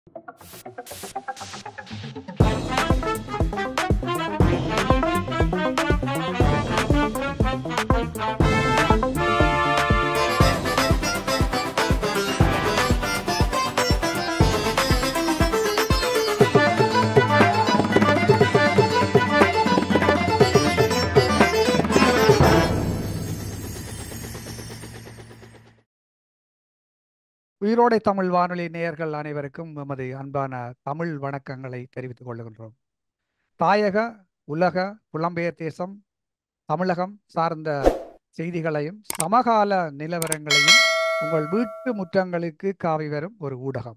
உயிரோடை தமிழ் வானொலி நேயர்கள் அனைவருக்கும் எமது அன்பான தமிழ் வணக்கங்களை தெரிவித்துக் கொள்கின்றோம் தாயக உலக புலம்பெயர் தேசம் தமிழகம் சார்ந்த செய்திகளையும் சமகால நிலவரங்களையும் உங்கள் வீட்டு முற்றங்களுக்கு காவி வரும் ஒரு ஊடகம்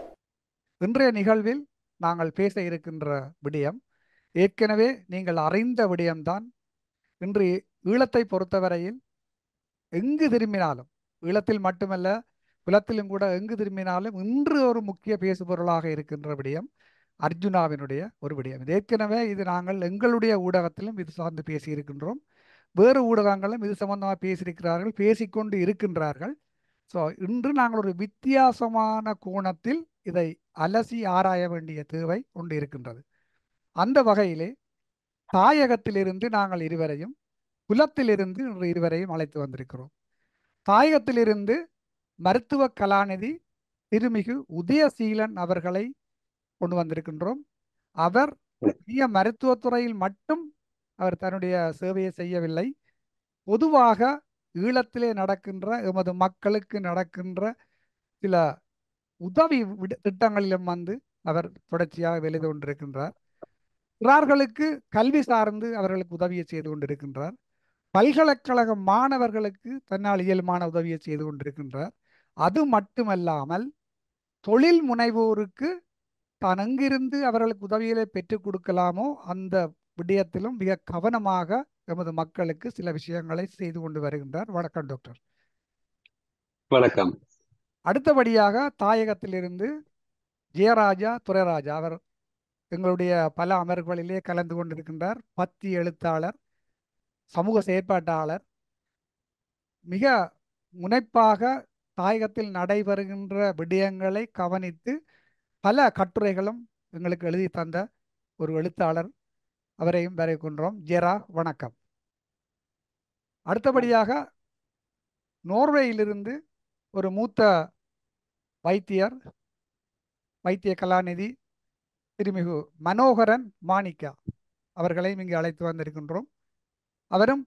இன்றைய நிகழ்வில் நாங்கள் பேச இருக்கின்ற விடயம் ஏற்கனவே நீங்கள் அறிந்த விடயம்தான் இன்று ஈழத்தை பொறுத்தவரையில் எங்கு திரும்பினாலும் ஈழத்தில் மட்டுமல்ல புலத்திலும் கூட எங்கு திரும்பினாலும் இன்று ஒரு முக்கிய பேசுபொருளாக இருக்கின்ற விடயம் அர்ஜுனாவினுடைய ஒரு விடயம் இது ஏற்கனவே இது நாங்கள் எங்களுடைய ஊடகத்திலும் இது சார்ந்து பேசியிருக்கின்றோம் வேறு ஊடகங்களும் இது சம்பந்தமாக பேசியிருக்கிறார்கள் பேசிக்கொண்டு இருக்கின்றார்கள் ஸோ இன்று நாங்கள் ஒரு வித்தியாசமான கோணத்தில் இதை அலசி ஆராய வேண்டிய தேவை ஒன்று இருக்கின்றது அந்த வகையிலே தாயகத்திலிருந்து நாங்கள் இருவரையும் குலத்திலிருந்து இன்று இருவரையும் அழைத்து வந்திருக்கிறோம் தாயகத்திலிருந்து மருத்துவ கலாநிதி திருமிகு உதயசீலன் அவர்களை கொண்டு வந்திருக்கின்றோம் அவர் பெரிய மருத்துவத்துறையில் மட்டும் அவர் தன்னுடைய சேவையை செய்யவில்லை பொதுவாக ஈழத்திலே நடக்கின்ற எமது மக்களுக்கு நடக்கின்ற சில உதவி திட்டங்களிலும் வந்து அவர் தொடர்ச்சியாக வெளிது கொண்டிருக்கின்றார் சிறார்களுக்கு கல்வி சார்ந்து அவர்களுக்கு உதவியை செய்து கொண்டிருக்கின்றார் பல்கலைக்கழக மாணவர்களுக்கு தன்னால் இயல்பான உதவியை செய்து கொண்டிருக்கின்றார் அது மட்டுமல்லாமல் தொழில் முனைவோருக்கு தான் எங்கிருந்து அவர்களுக்கு உதவிகளை பெற்றுக் கொடுக்கலாமோ அந்த விடயத்திலும் மிக கவனமாக எமது மக்களுக்கு சில விஷயங்களை செய்து கொண்டு வருகின்றார் வணக்கம் டாக்டர் வணக்கம் அடுத்தபடியாக தாயகத்திலிருந்து ஜெயராஜா துரைராஜா அவர் எங்களுடைய பல அமர்வுகளிலே கலந்து கொண்டிருக்கின்றார் பத்தி எழுத்தாளர் சமூக செயற்பாட்டாளர் மிக முனைப்பாக தாயகத்தில் நடைபெறுகின்ற விடயங்களை கவனித்து பல கட்டுரைகளும் எங்களுக்கு எழுதி தந்த ஒரு எழுத்தாளர் அவரையும் வரைகின்றோம் ஜெரா வணக்கம் அடுத்தபடியாக நோர்வேயிலிருந்து ஒரு மூத்த வைத்தியர் வைத்திய கலாநிதி திருமிகு மனோகரன் மாணிக்கா அவர்களையும் இங்கு அழைத்து வந்திருக்கின்றோம் அவரும்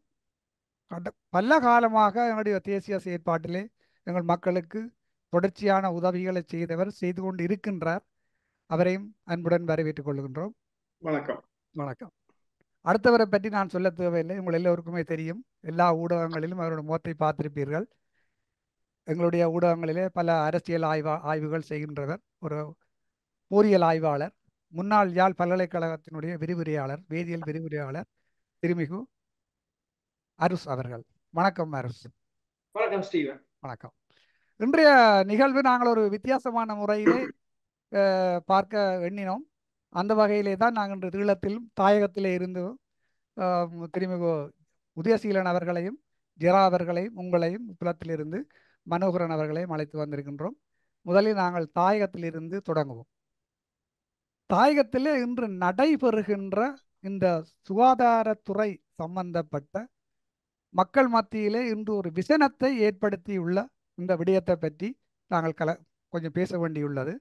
பல காலமாக எங்களுடைய தேசிய செயற்பாட்டிலே எங்கள் மக்களுக்கு தொடர்ச்சியான உதவிகளை செய்தவர் செய்து கொண்டு இருக்கின்றார் அவரையும் அன்புடன் வரவேற்றுக் கொள்கின்றோம் வணக்கம் வணக்கம் அடுத்தவரை பற்றி நான் சொல்ல தேவையில்லை உங்கள் எல்லோருக்குமே தெரியும் எல்லா ஊடகங்களிலும் அவரோட முகத்தை பார்த்திருப்பீர்கள் எங்களுடைய ஊடகங்களிலே பல அரசியல் ஆய்வா ஆய்வுகள் செய்கின்றவர் ஒரு போரியல் ஆய்வாளர் முன்னாள் யாழ் பல்கலைக்கழகத்தினுடைய விரிவுரையாளர் வேதியியல் விரிவுரையாளர் திருமிகு அருஸ் அவர்கள் வணக்கம் அருஸ் வணக்கம் ஸ்டீவன் வணக்கம் இன்றைய நிகழ்வு நாங்கள் ஒரு வித்தியாசமான முறையிலே பார்க்க எண்ணினோம் அந்த வகையிலே தான் நாங்கள் இன்று ஈழத்திலும் தாயகத்திலே இருந்து திருமிகு உதயசீலன் அவர்களையும் ஜெரா அவர்களையும் உங்களையும் புலத்திலிருந்து மனோகரன் அவர்களையும் அழைத்து வந்திருக்கின்றோம் முதலில் நாங்கள் தாயகத்திலிருந்து தொடங்குவோம் தாயகத்திலே இன்று நடைபெறுகின்ற இந்த சுகாதாரத்துறை சம்பந்தப்பட்ட மக்கள் மத்தியிலே இன்று ஒரு விசனத்தை ஏற்படுத்தியுள்ள இந்த விடயத்தை பற்றி நாங்கள் கல கொஞ்சம் பேச வேண்டியுள்ளது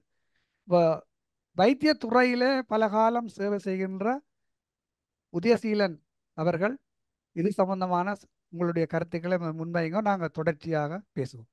வைத்தியத்துறையிலே பல காலம் சேவை செய்கின்ற உதயசீலன் அவர்கள் இது சம்பந்தமான உங்களுடைய கருத்துக்களை முன்வைங்க நாங்கள் தொடர்ச்சியாக பேசுவோம்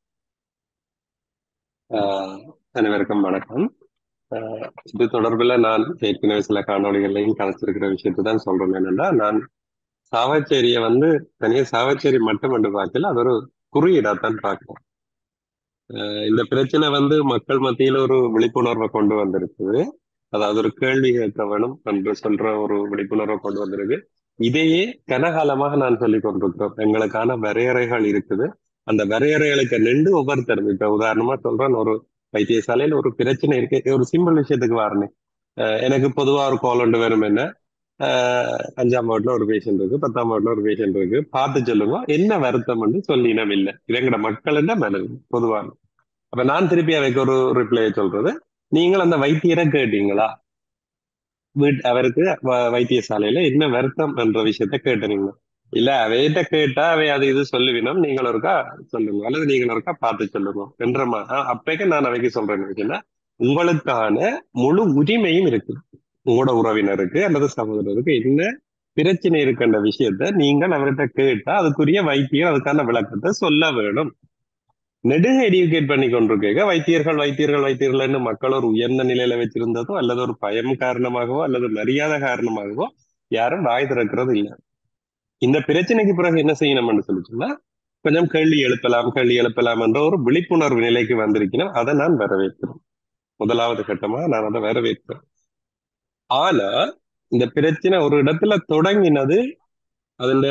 அனைவருக்கும் வணக்கம் இது தொடர்பில் நான் ஏற்கனவே சில காணொலிகளையும் கலைச்சிருக்கிற விஷயத்தை தான் சொல்றேன் என்னன்னா நான் சாவச்சேரியை வந்து தனியாக சாவச்சேரி மட்டும் என்று பார்க்கல அது ஒரு குறியீடாத்தான் பார்க்கிறேன் இந்த பிரச்சனை வந்து மக்கள் மத்தியில ஒரு விழிப்புணர்வை கொண்டு வந்திருக்குது அதாவது ஒரு கேள்வி கேட்க வேணும் என்று சொல்ற ஒரு விழிப்புணர்வை கொண்டு வந்திருக்கு இதையே கனகாலமாக நான் சொல்லி கொண்டிருக்கிறோம் எங்களுக்கான வரையறைகள் இருக்குது அந்த வரையறைகளுக்கு நின்று ஒவ்வொருத்தரும் இப்ப உதாரணமா சொல்றேன் ஒரு வைத்தியசாலையில ஒரு பிரச்சனை இருக்கு ஒரு சிம்பிள் விஷயத்துக்கு வரணும் எனக்கு பொதுவா ஒரு கோல் ஒன்று வேணும் என்ன அஞ்சாம் வார்டுல ஒரு பேஷண்ட் இருக்கு பத்தாம் வார்டுல ஒரு பேஷண்ட் இருக்கு பார்த்து சொல்லுங்க என்ன வருத்தம் சொல்லினம் இல்லை இது எங்கட மக்கள் என்ன மனது பொதுவான அப்ப நான் திருப்பி அவைக்கு ஒரு ரிப்ளையை சொல்றது நீங்கள் அந்த வைத்தியரை கேட்டீங்களா வீட் அவருக்கு வ- வைத்தியசாலையில என்ன வருத்தம் என்ற விஷயத்த கேட்டீங்க இல்ல அவையிட்ட கேட்டா அவை அது இது சொல்லுவினோம் நீங்கள் ஒருக்கா சொல்லுங்க அல்லது நீங்கள் ஒருக்கா பார்த்து சொல்லுங்க என்ற மா- அஹ் அப்பேக்க நான் அவைக்கு சொல்றேன் விஷயம்னா உங்களுக்கான முழு உரிமையும் இருக்கு உங்களோட உறவினருக்கு அல்லது சகோதரருக்கு என்ன பிரச்சனை இருக்கின்ற விஷயத்த நீங்கள் அவர்கிட்ட கேட்டா அதுக்குரிய வைத்தியர் அதுக்கான விளக்கத்தை சொல்ல வேணும் நெடுக எடியூகேட் பண்ணி கொண்டிருக்க வைத்தியர்கள் வைத்தியர்கள் வைத்தியர்கள்னு மக்கள் ஒரு உயர்ந்த நிலையில வச்சிருந்ததோ அல்லது ஒரு பயம் காரணமாகவோ அல்லது மரியாதை காரணமாகவோ யாரும் வாய் திறக்கிறது இல்லை இந்த பிரச்சனைக்கு பிறகு என்ன செய்யணும்னு சொல்லி சொன்னா கொஞ்சம் கேள்வி எழுப்பலாம் கேள்வி எழுப்பலாம் என்ற ஒரு விழிப்புணர்வு நிலைக்கு வந்திருக்கணும் அதை நான் வரவேற்கிறேன் முதலாவது கட்டமா நான் அதை வரவேற்கிறேன் ஆனா இந்த பிரச்சனை ஒரு இடத்துல தொடங்கினது அதுல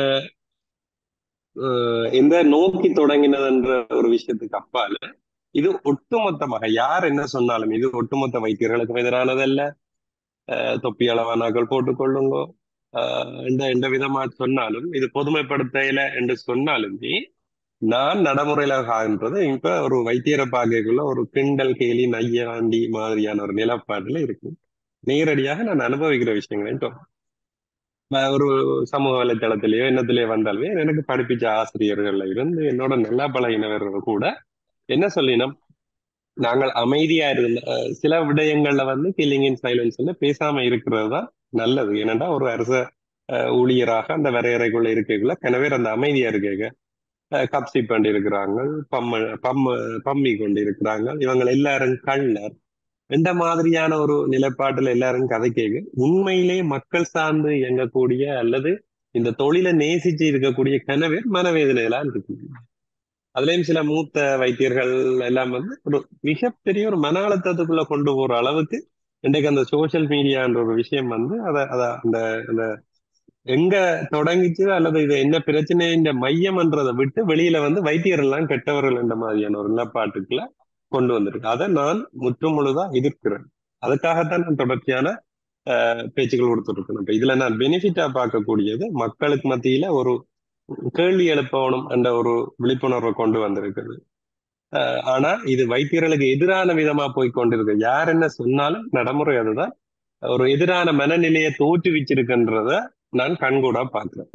அஹ், எந்த நோக்கி தொடங்கினது என்ற ஒரு விஷயத்துக்கு அப்பால இது ஒட்டுமொத்தமாக யார் என்ன சொன்னாலும் இது ஒட்டுமொத்த வைத்தியர்களுக்கும் எதிரானதல்ல அஹ், தொப்பி அளவானாக்கள் போட்டுக்கொள்ளுங்கோ ஆஹ் எந்த எந்த விதமா சொன்னாலும் இது பொதுமைப்படுத்தையில என்று சொன்னாலுமே நான் நடைமுறையில ஆகின்றது இப்ப ஒரு வைத்தியரை பார்க்கக்குள்ள ஒரு கிண்டல் கேலி நையாண்டி மாதிரியான ஒரு நிலப்பாட்டுல இருக்கு நேரடியாக நான் அனுபவிக்கிற விஷயங்களையும் சொல்றேன். நான் ஒரு சமூக வலைத்தளத்திலேயோ என்னத்திலேயோ வந்தாலுமே எனக்கு படிப்பிச்ச ஆசிரியர்கள்ல இருந்து என்னோட நல்லா பழகினவர்கள் கூட என்ன சொல்லினோம் நாங்கள் அமைதியா இருந்த அஹ் சில விடயங்கள்ல வந்து கில்லிங் இன் சைலன்ஸ் பேசாம இருக்கிறது தான் நல்லது ஏனென்றா ஒரு அரச அஹ், ஊழியராக அந்த வரையறைக்குள்ள இருக்கக்குள்ள கனவேர் அந்த அமைதியா இருக்க கப்சி பண்ணி இருக்கிறாங்க பம்ம பம்ம பம்மி கொண்டு இருக்கிறாங்க இவங்க எல்லாரும் கள்ளர் இந்த மாதிரியான ஒரு நிலைப்பாட்டுல எல்லாரும் கதை கேட்க உண்மையிலே மக்கள் சார்ந்து இயங்கக்கூடிய அல்லது இந்த தொழிலை நேசிச்சு இருக்கக்கூடிய கனவேர் மனவேதனையெல்லாம் இருக்கு அதுலயும் சில மூத்த வைத்தியர்கள் எல்லாம் வந்து ஒரு மிகப்பெரிய ஒரு மன அழுத்தத்துக்குள்ள கொண்டு போற அளவுக்கு இன்றைக்கு அந்த சோசியல் மீடியான்ற ஒரு விஷயம் வந்து அத அத அந்த அந்த எங்க தொடங்கிச்சு அல்லது இது என்ன பிரச்சனைன்ற மையம்ன்றதை விட்டு வெளியில வந்து வைத்தியர் எல்லாம் கெட்டவர்கள் என்ற மாதிரியான ஒரு நிலப்பாட்டுக்குள்ள கொண்டு வந்திருக்கு அதை நான் முற்றும் முழுதா எதிர்க்கிறேன் அதுக்காகத்தான் நான் தொடர்ச்சியான அஹ், பேச்சுக்கள் கொடுத்துருக்கேன் இப்ப இதுல நான் பெனிஃபிட்டா பார்க்கக்கூடியது மக்களுக்கு மத்தியில ஒரு கேள்வி எழுப்பணும் என்ற ஒரு விழிப்புணர்வை கொண்டு வந்திருக்குது அஹ், ஆனா இது வைத்தியர்களுக்கு எதிரான விதமா போய் கொண்டிருக்கு யார் என்ன சொன்னாலும் நடைமுறை அதுதான் ஒரு எதிரான மனநிலையை தோற்றுவிச்சிருக்கின்றத நான் கண்கூடா பார்க்கிறேன்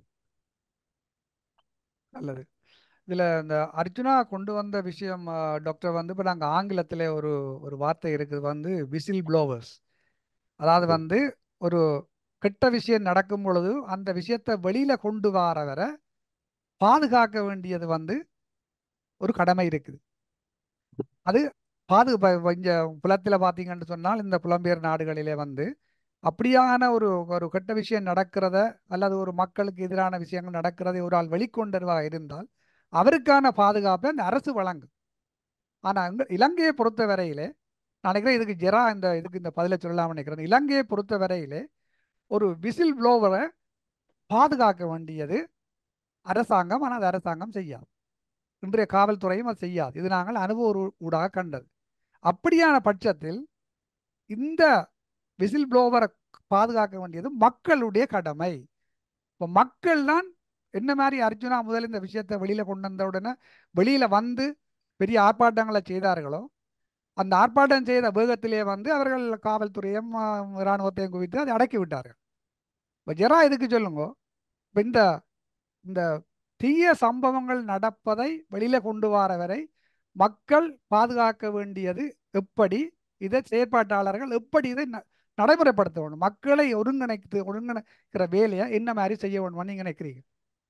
நல்லது இதுல இந்த அர்ஜுனா கொண்டு வந்த விஷயம் ஆ, டாக்டர் வந்து இப்போ நாங்கள் ஆங்கிலத்தில் ஒரு ஒரு வார்த்தை இருக்குது வந்து விசில் ப்ளோவர்ஸ் அதாவது வந்து ஒரு கெட்ட விஷயம் நடக்கும் பொழுது அந்த விஷயத்தை வெளியில கொண்டு வரவரை பாதுகாக்க வேண்டியது வந்து ஒரு கடமை இருக்குது அது பாது ப- இங்க புலத்தில் பார்த்தீங்கன்னு சொன்னால் இந்த புலம்பெயர் நாடுகளிலே வந்து அப்படியான ஒரு ஒரு கெட்ட விஷயம் நடக்கிறத அல்லது ஒரு மக்களுக்கு எதிரான விஷயங்கள் நடக்கிறதை ஒரு ஆள் வெளிக்கொண்டதாக இருந்தால் அவருக்கான பாதுகாப்பை அந்த அரசு வழங்கும் ஆனால் இந்த இலங்கையை பொறுத்த வரையிலே நான் நினைக்கிறேன் இதுக்கு ஜெரா இந்த இதுக்கு இந்த பதிலை சொல்லலாம்னு நினைக்கிறேன் இலங்கையை பொறுத்த வரையிலே ஒரு விசில் ப்ளோவரை பாதுகாக்க வேண்டியது அரசாங்கம் ஆனால் அது அரசாங்கம் செய்யாது இன்றைய காவல்துறையும் அது செய்யாது இது நாங்கள் அனுபவ ஊ- ஊடாக கண்டது அப்படியான பட்சத்தில் இந்த விசில் ப்ளோவரை பாதுகாக்க வேண்டியது மக்களுடைய கடமை இப்போ மக்கள் தான் என்ன மாதிரி அர்ஜுனா முதல்ல இந்த விஷயத்தை வெளியில கொண்டு வந்த உடனே வெளியில வந்து பெரிய ஆர்ப்பாட்டங்களை செய்தார்களோ அந்த ஆர்ப்பாட்டம் செய்த வேகத்திலே வந்து அவர்கள் காவல்துறையும் ஆ, இராணுவத்தையும் குவித்து அதை அடக்கி விட்டார்கள் இப்போ ஜெரா எதுக்கு சொல்லுங்க இப்போ இந்த இந்த தீய சம்பவங்கள் நடப்பதை வெளியில கொண்டு வர வரை மக்கள் பாதுகாக்க வேண்டியது எப்படி இதை செயற்பாட்டாளர்கள் எப்படி இதை ந- நடைமுறைப்படுத்த வேண்டும் மக்களை ஒருங்கிணைத்து ஒருங்கிணைக்கிற வேலையை என்ன மாதிரி செய்ய வேணும்னு நீங்க நினைக்கிறீங்க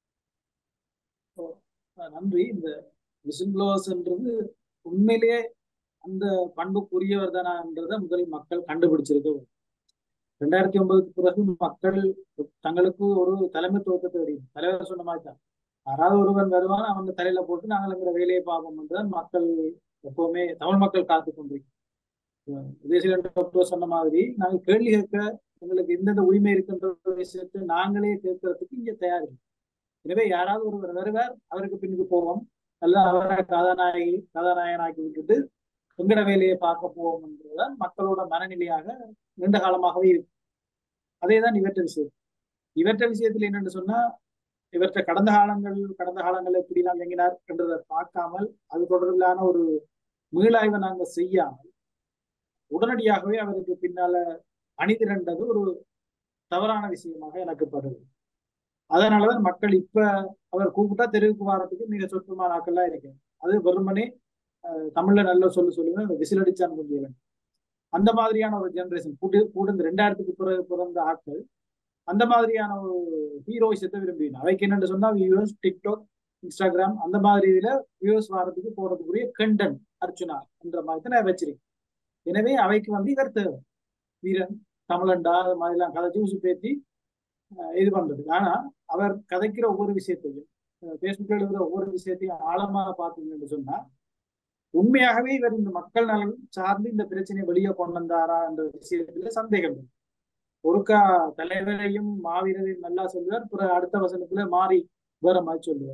அஹ் நன்றி இந்த விசில் ப்ளோவர்ஸ்ன்றது உண்மையிலேயே அந்த பண்புக்குரியவர் தானான்றதை முதல் மக்கள் கண்டுபிடிச்சிருக்க ரெண்டாயிரத்தி ஒன்பதுக்கு பிறகு மக்கள் தங்களுக்கு ஒரு தலைமைத்துவத்தை தேடி தலைவர் சொன்ன மாதிரி தான் யாராவது ஒருவன் வருவான் அவங்க தலையில போட்டு நாங்கள் எங்கிற வேலையை பார்ப்போம் என்றுதான் மக்கள் எப்பவுமே தமிழ் மக்கள் காத்து கொண்டிருக்கோம் விஜயசீலன் டாக்டர் சொன்ன மாதிரி நாங்கள் கேள்வி கேட்க எங்களுக்கு எந்தெந்த உரிமை இருக்கின்ற விஷயத்தை நாங்களே கேட்கறதுக்கு இங்க தயார் இல்லை. எனவே யாராவது ஒருவர் வருவார் அவருக்கு பின்னுக்கு போவோம் அல்ல அவரை கதாநாயகி கதாநாயகனாக்கி விட்டுட்டு எங்கட வேலையை பார்க்க போவோம் என்பதுதான் மக்களோட மனநிலையாக நீண்ட காலமாகவே இருக்கு அதே தான் இவற்ற விஷயம் இவற்ற விஷயத்தில் என்னன்னு சொன்னா இவற்ற கடந்த காலங்கள் கடந்த காலங்கள் எப்படி நாம் இயங்கினார் என்றதை பார்க்காமல் அது தொடர்பிலான ஒரு மீளாய்வை நாங்க செய்யாமல் உடனடியாகவே அவருக்கு பின்னால அணிதிரண்டது ஒரு தவறான விஷயமாக எனக்கு படுது அதனாலதான் மக்கள் இப்ப அவர் கூப்பிட்டா தெருவுக்கு வாரத்துக்கு மிக சொற்பமான ஆக்கள்லாம் இருக்கு அது வெறுமனே அஹ், தமிழ்ல நல்ல சொல்லு சொல்லுங்க விசில் அடிச்சான் கொஞ்சம் அந்த மாதிரியான ஒரு ஜெனரேஷன் கூட்டு கூட இந்த ரெண்டாயிரத்துக்கு பிறகு பிறந்த ஆட்கள் அந்த மாதிரியான ஒரு ஹீரோயிசத்தை விரும்பினோம் அவைக்கு என்னன்னு சொன்னா வியூவர்ஸ் டிக்டாக் இன்ஸ்டாகிராம் அந்த மாதிரி இதுல வியூவர்ஸ் வாரத்துக்கு போறதுக்குரிய கண்டென்ட் அர்ச்சுனா என்ற மாதிரி தான் நான் வச்சிருக்கேன் எனவே அவைக்கு வந்து இவர் தேவை வீரன் தமிழண்டா அது மாதிரிலாம் கதை ஜூஸ் பேத்தி அஹ், இது பண்றது ஆனா அவர் கதைக்கிற ஒவ்வொரு விஷயத்தையும் பேஸ்புக்ல எழுதுற ஒவ்வொரு விஷயத்தையும் ஆழமாக பார்த்தீங்கன்னு சொன்னா உண்மையாகவே இவர் இந்த மக்கள் நலன் சார்ந்து இந்த பிரச்சனையை வெளியே கொண்டு வந்தாரா என்ற விஷயத்துல சந்தேகம் இருக்கு. ஒருக்கா தலைவரையும் மாவீரரையும் நல்லா சொல்லுவார் பிறகு அடுத்த வசனத்துல மாறி வேற மாதிரி சொல்லுவார்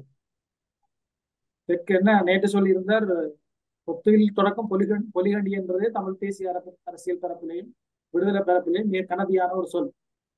இதற்கு என்ன நேற்று சொல்லியிருந்தார் ஒத்துவில் தொடக்கம் பொலிகண் பொலிகண்டி என்பதே தமிழ் தேசிய அரச- அரசியல் தரப்பிலையும் விடுதலை தரப்பிலையும் மிக கனதியான ஒரு சொல்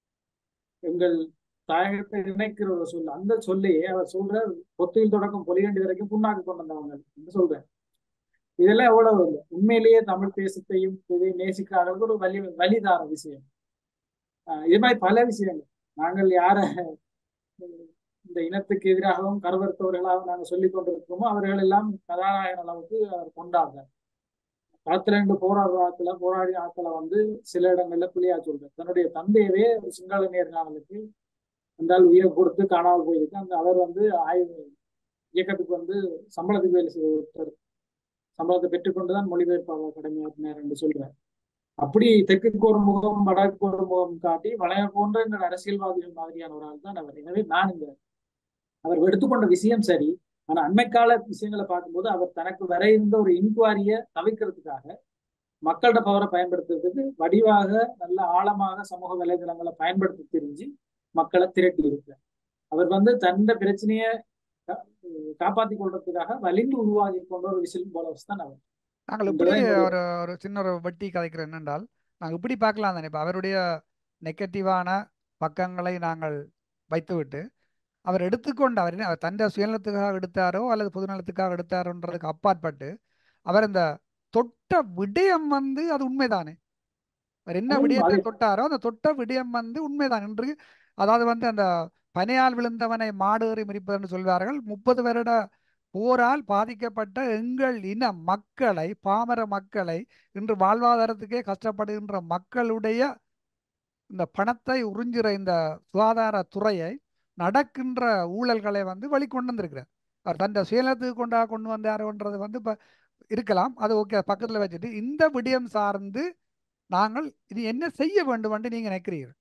எங்கள் தாயகத்தை நினைக்கிற ஒரு சொல் அந்த சொல்லையே அவர் சொல்ற ஒத்துவில் தொடக்கம் பொலிகண்டி வரைக்கும் புண்ணாக்கு கொண்டு வந்தவங்க என்று சொல்றார் இதெல்லாம் எவ்வளவு இல்லை உண்மையிலேயே தமிழ் தேசத்தையும் இதை நேசிக்கிறார்கள் ஒரு வலி வலிதார விஷயம் ஆஹ் இது மாதிரி பல விஷயங்கள் நாங்கள் யார அஹ், இந்த இனத்துக்கு எதிராகவும் கருவறுத்தவர்களாகவும் நாங்கள் சொல்லிக் கொண்டிருக்கிறோமோ அவர்கள் எல்லாம் கதாநாயகன் அளவுக்கு அவர் கொண்டாடுறார் களத்துல ரெண்டு போராடுற ஆட்களை போராடிய ஆட்களை வந்து சில இடங்கள்ல பிள்ளையா சொல்றார் தன்னுடைய தந்தையவே ஒரு சிங்கள நேர்காணலுக்கு அந்த ஆள் உயிரை கொடுத்து காணாமல் போயிருக்கு அந்த அவர் வந்து ஆய்வு இயக்கத்துக்கு வந்து சம்பளத்துக்கு வேலை செய்ய ஒருத்தர் சம்பளத்தை பெற்றுக்கொண்டுதான் மொழிபெயர்ப்பாளர் கடமையாற்றினார் என்று சொல்றார் அப்படி தெற்குக்கு ஒரு முகம் வடக்கு ஒரு முகம் காட்டி வளைய போன்ற இந்த அரசியல்வாதிகள் மாதிரியான ஒரு ஆள் தான் அவர் எனவே நான் இந்த அவர் எடுத்துக்கொண்ட விஷயம் சரி ஆனா அண்மைக்கால விஷயங்களை பார்க்கும்போது அவர் தனக்கு வர இருந்த ஒரு இன்குவாரிய தவிர்க்கிறதுக்காக மக்களோட பவரை பயன்படுத்துறதுக்கு வடிவாக நல்ல ஆழமாக சமூக வலைதளங்களை பயன்படுத்தி தெரிஞ்சு மக்களை திரட்டி இருக்கிறார் அவர் வந்து தந்த பிரச்சனைய கா- காப்பாத்தி கொள்றதுக்காக வலிந்து உருவாகி கொண்ட ஒரு விசில் போலவஸ் தான் அவர் நாங்கள் இப்படி இதுதான் என்னுடைய ஒரு ஒரு சின்ன ஒரு வட்டி கதைக்கிறோம் என்னென்றால் நாங்கள் இப்படி பார்க்கலாம் தானே இப்போ அவருடைய நெகட்டிவான பக்கங்களை நாங்கள் வைத்துவிட்டு அவர் எடுத்துக்கொண்ட அவர் என்ன அவர் தன்னுடைய சுயநலத்துக்காக எடுத்தாரோ அல்லது பொதுநலத்துக்காக எடுத்தாரோன்றதுக்கு அப்பாற்பட்டு அவர் இந்த தொட்ட விடயம் வந்து அது உண்மைதானே அவர் என்ன அதுவும் விடயத்தை அது தொட்டாரோ அந்த தொட்ட விடயம் வந்து உண்மைதான் என்று அதாவது வந்து அந்த பனையால் விழுந்தவனை மாடு ஏறி மிதிப்பது என்று சொல்வார்கள் முப்பது வருட போரால் பாதிக்கப்பட்ட எங்கள் இன மக்களை பாமர மக்களை இன்று வாழ்வாதாரத்துக்கே கஷ்டப்படுகின்ற மக்களுடைய இந்த பணத்தை உறிஞ்சுற இந்த சுகாதார துறையை நடக்கின்ற ஊழல்களை வந்து வெளிக்கொண்டு வந்திருக்கிறார் அவர் தன் சுயநலத்துக்கு கொண்டா கொண்டு வந்தாரோன்றது வந்து இப்போ இருக்கலாம் அது ஓகே பக்கத்தில் வச்சுட்டு இந்த விடயம் சார்ந்து நாங்கள் இது என்ன செய்ய வேண்டும் என்று நீங்க நினைக்கிறீர்கள்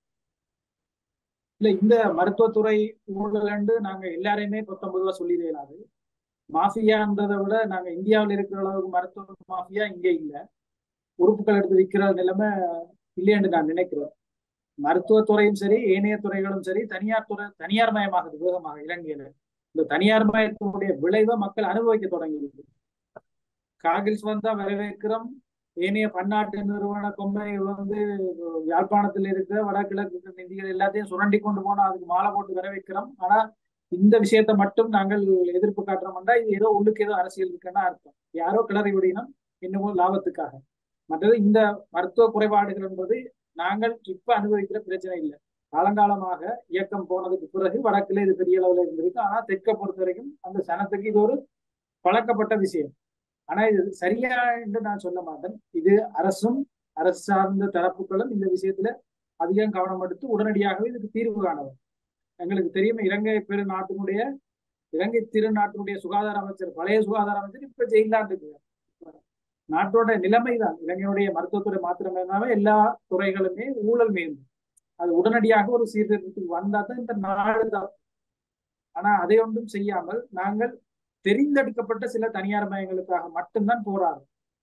இல்ல இந்த மருத்துவத்துறை ஊழல் நாங்க எல்லாரையுமே பத்தொன்பதுவா சொல்லிடலாது மாஃபியான்றதை விட நாங்க இந்தியாவில் இருக்கிற அளவுக்கு மருத்துவ மாஃபியா இங்கே இல்ல உறுப்புகள் எடுத்து விற்கிற நிலைமை இல்லைன்னு நான் நினைக்கிறேன் மருத்துவத்துறையும் சரி ஏனைய துறைகளும் சரி தனியார் துறை தனியார் மயமாகுது வேகமாக இலங்கையில இந்த தனியார் மயத்தினுடைய விளைவை மக்கள் அனுபவிக்க தொடங்கியிருக்கு காகில்ஸ் வந்தா வரவேற்கிறோம் ஏனைய பன்னாட்டு நிறுவன கொம்பைகள் வந்து யாழ்ப்பாணத்தில் இருக்கிற வடகிழக்கு நிதிகள் எல்லாத்தையும் சுரண்டி கொண்டு போனா அதுக்கு மாலை போட்டு வரவேற்கிறோம் ஆனா இந்த விஷயத்தை மட்டும் நாங்கள் எதிர்ப்பு காட்டுறோம்னா இது ஏதோ உள்ளுக்கு ஏதோ அரசியல் இருக்குன்னா அர்த்தம் யாரோ கிளறி விடினம் இன்னமும் லாபத்துக்காக மற்றது இந்த மருத்துவ குறைபாடுகள் என்பது நாங்கள் இப்ப அனுபவிக்கிற பிரச்சனை இல்லை காலங்காலமாக இயக்கம் போனதுக்கு பிறகு வடக்குல இது பெரிய அளவுல இருந்திருக்கு ஆனா தெற்க பொறுத்த வரைக்கும் அந்த சனத்துக்கு இது ஒரு பழக்கப்பட்ட விஷயம் ஆனா இது சரியா என்று நான் சொல்ல மாட்டேன் இது அரசும் அரசு சார்ந்த தரப்புகளும் இந்த விஷயத்துல அதிகம் கவனம் எடுத்து உடனடியாகவே இதுக்கு தீர்வு காணவும் எங்களுக்கு தெரியும் இலங்கை பெரு நாட்டினுடைய இலங்கை திருநாட்டினுடைய சுகாதார அமைச்சர் பழைய சுகாதார அமைச்சர் இப்ப ஜெயிலாண்டு நாட்டோட நிலைமைதான் இலங்கையுடைய மருத்துவத்துறை மாத்திரமே எல்லா துறைகளுமே ஊழல் மேலும் அது உடனடியாக ஒரு சீர்திருத்தத்துக்கு வந்தா தான் இந்த நாடு தான் ஆனா அதை ஒன்றும் செய்யாமல் நாங்கள் தெரிந்தெடுக்கப்பட்ட சில தனியார் மயங்களுக்காக மட்டும்தான் போராடும்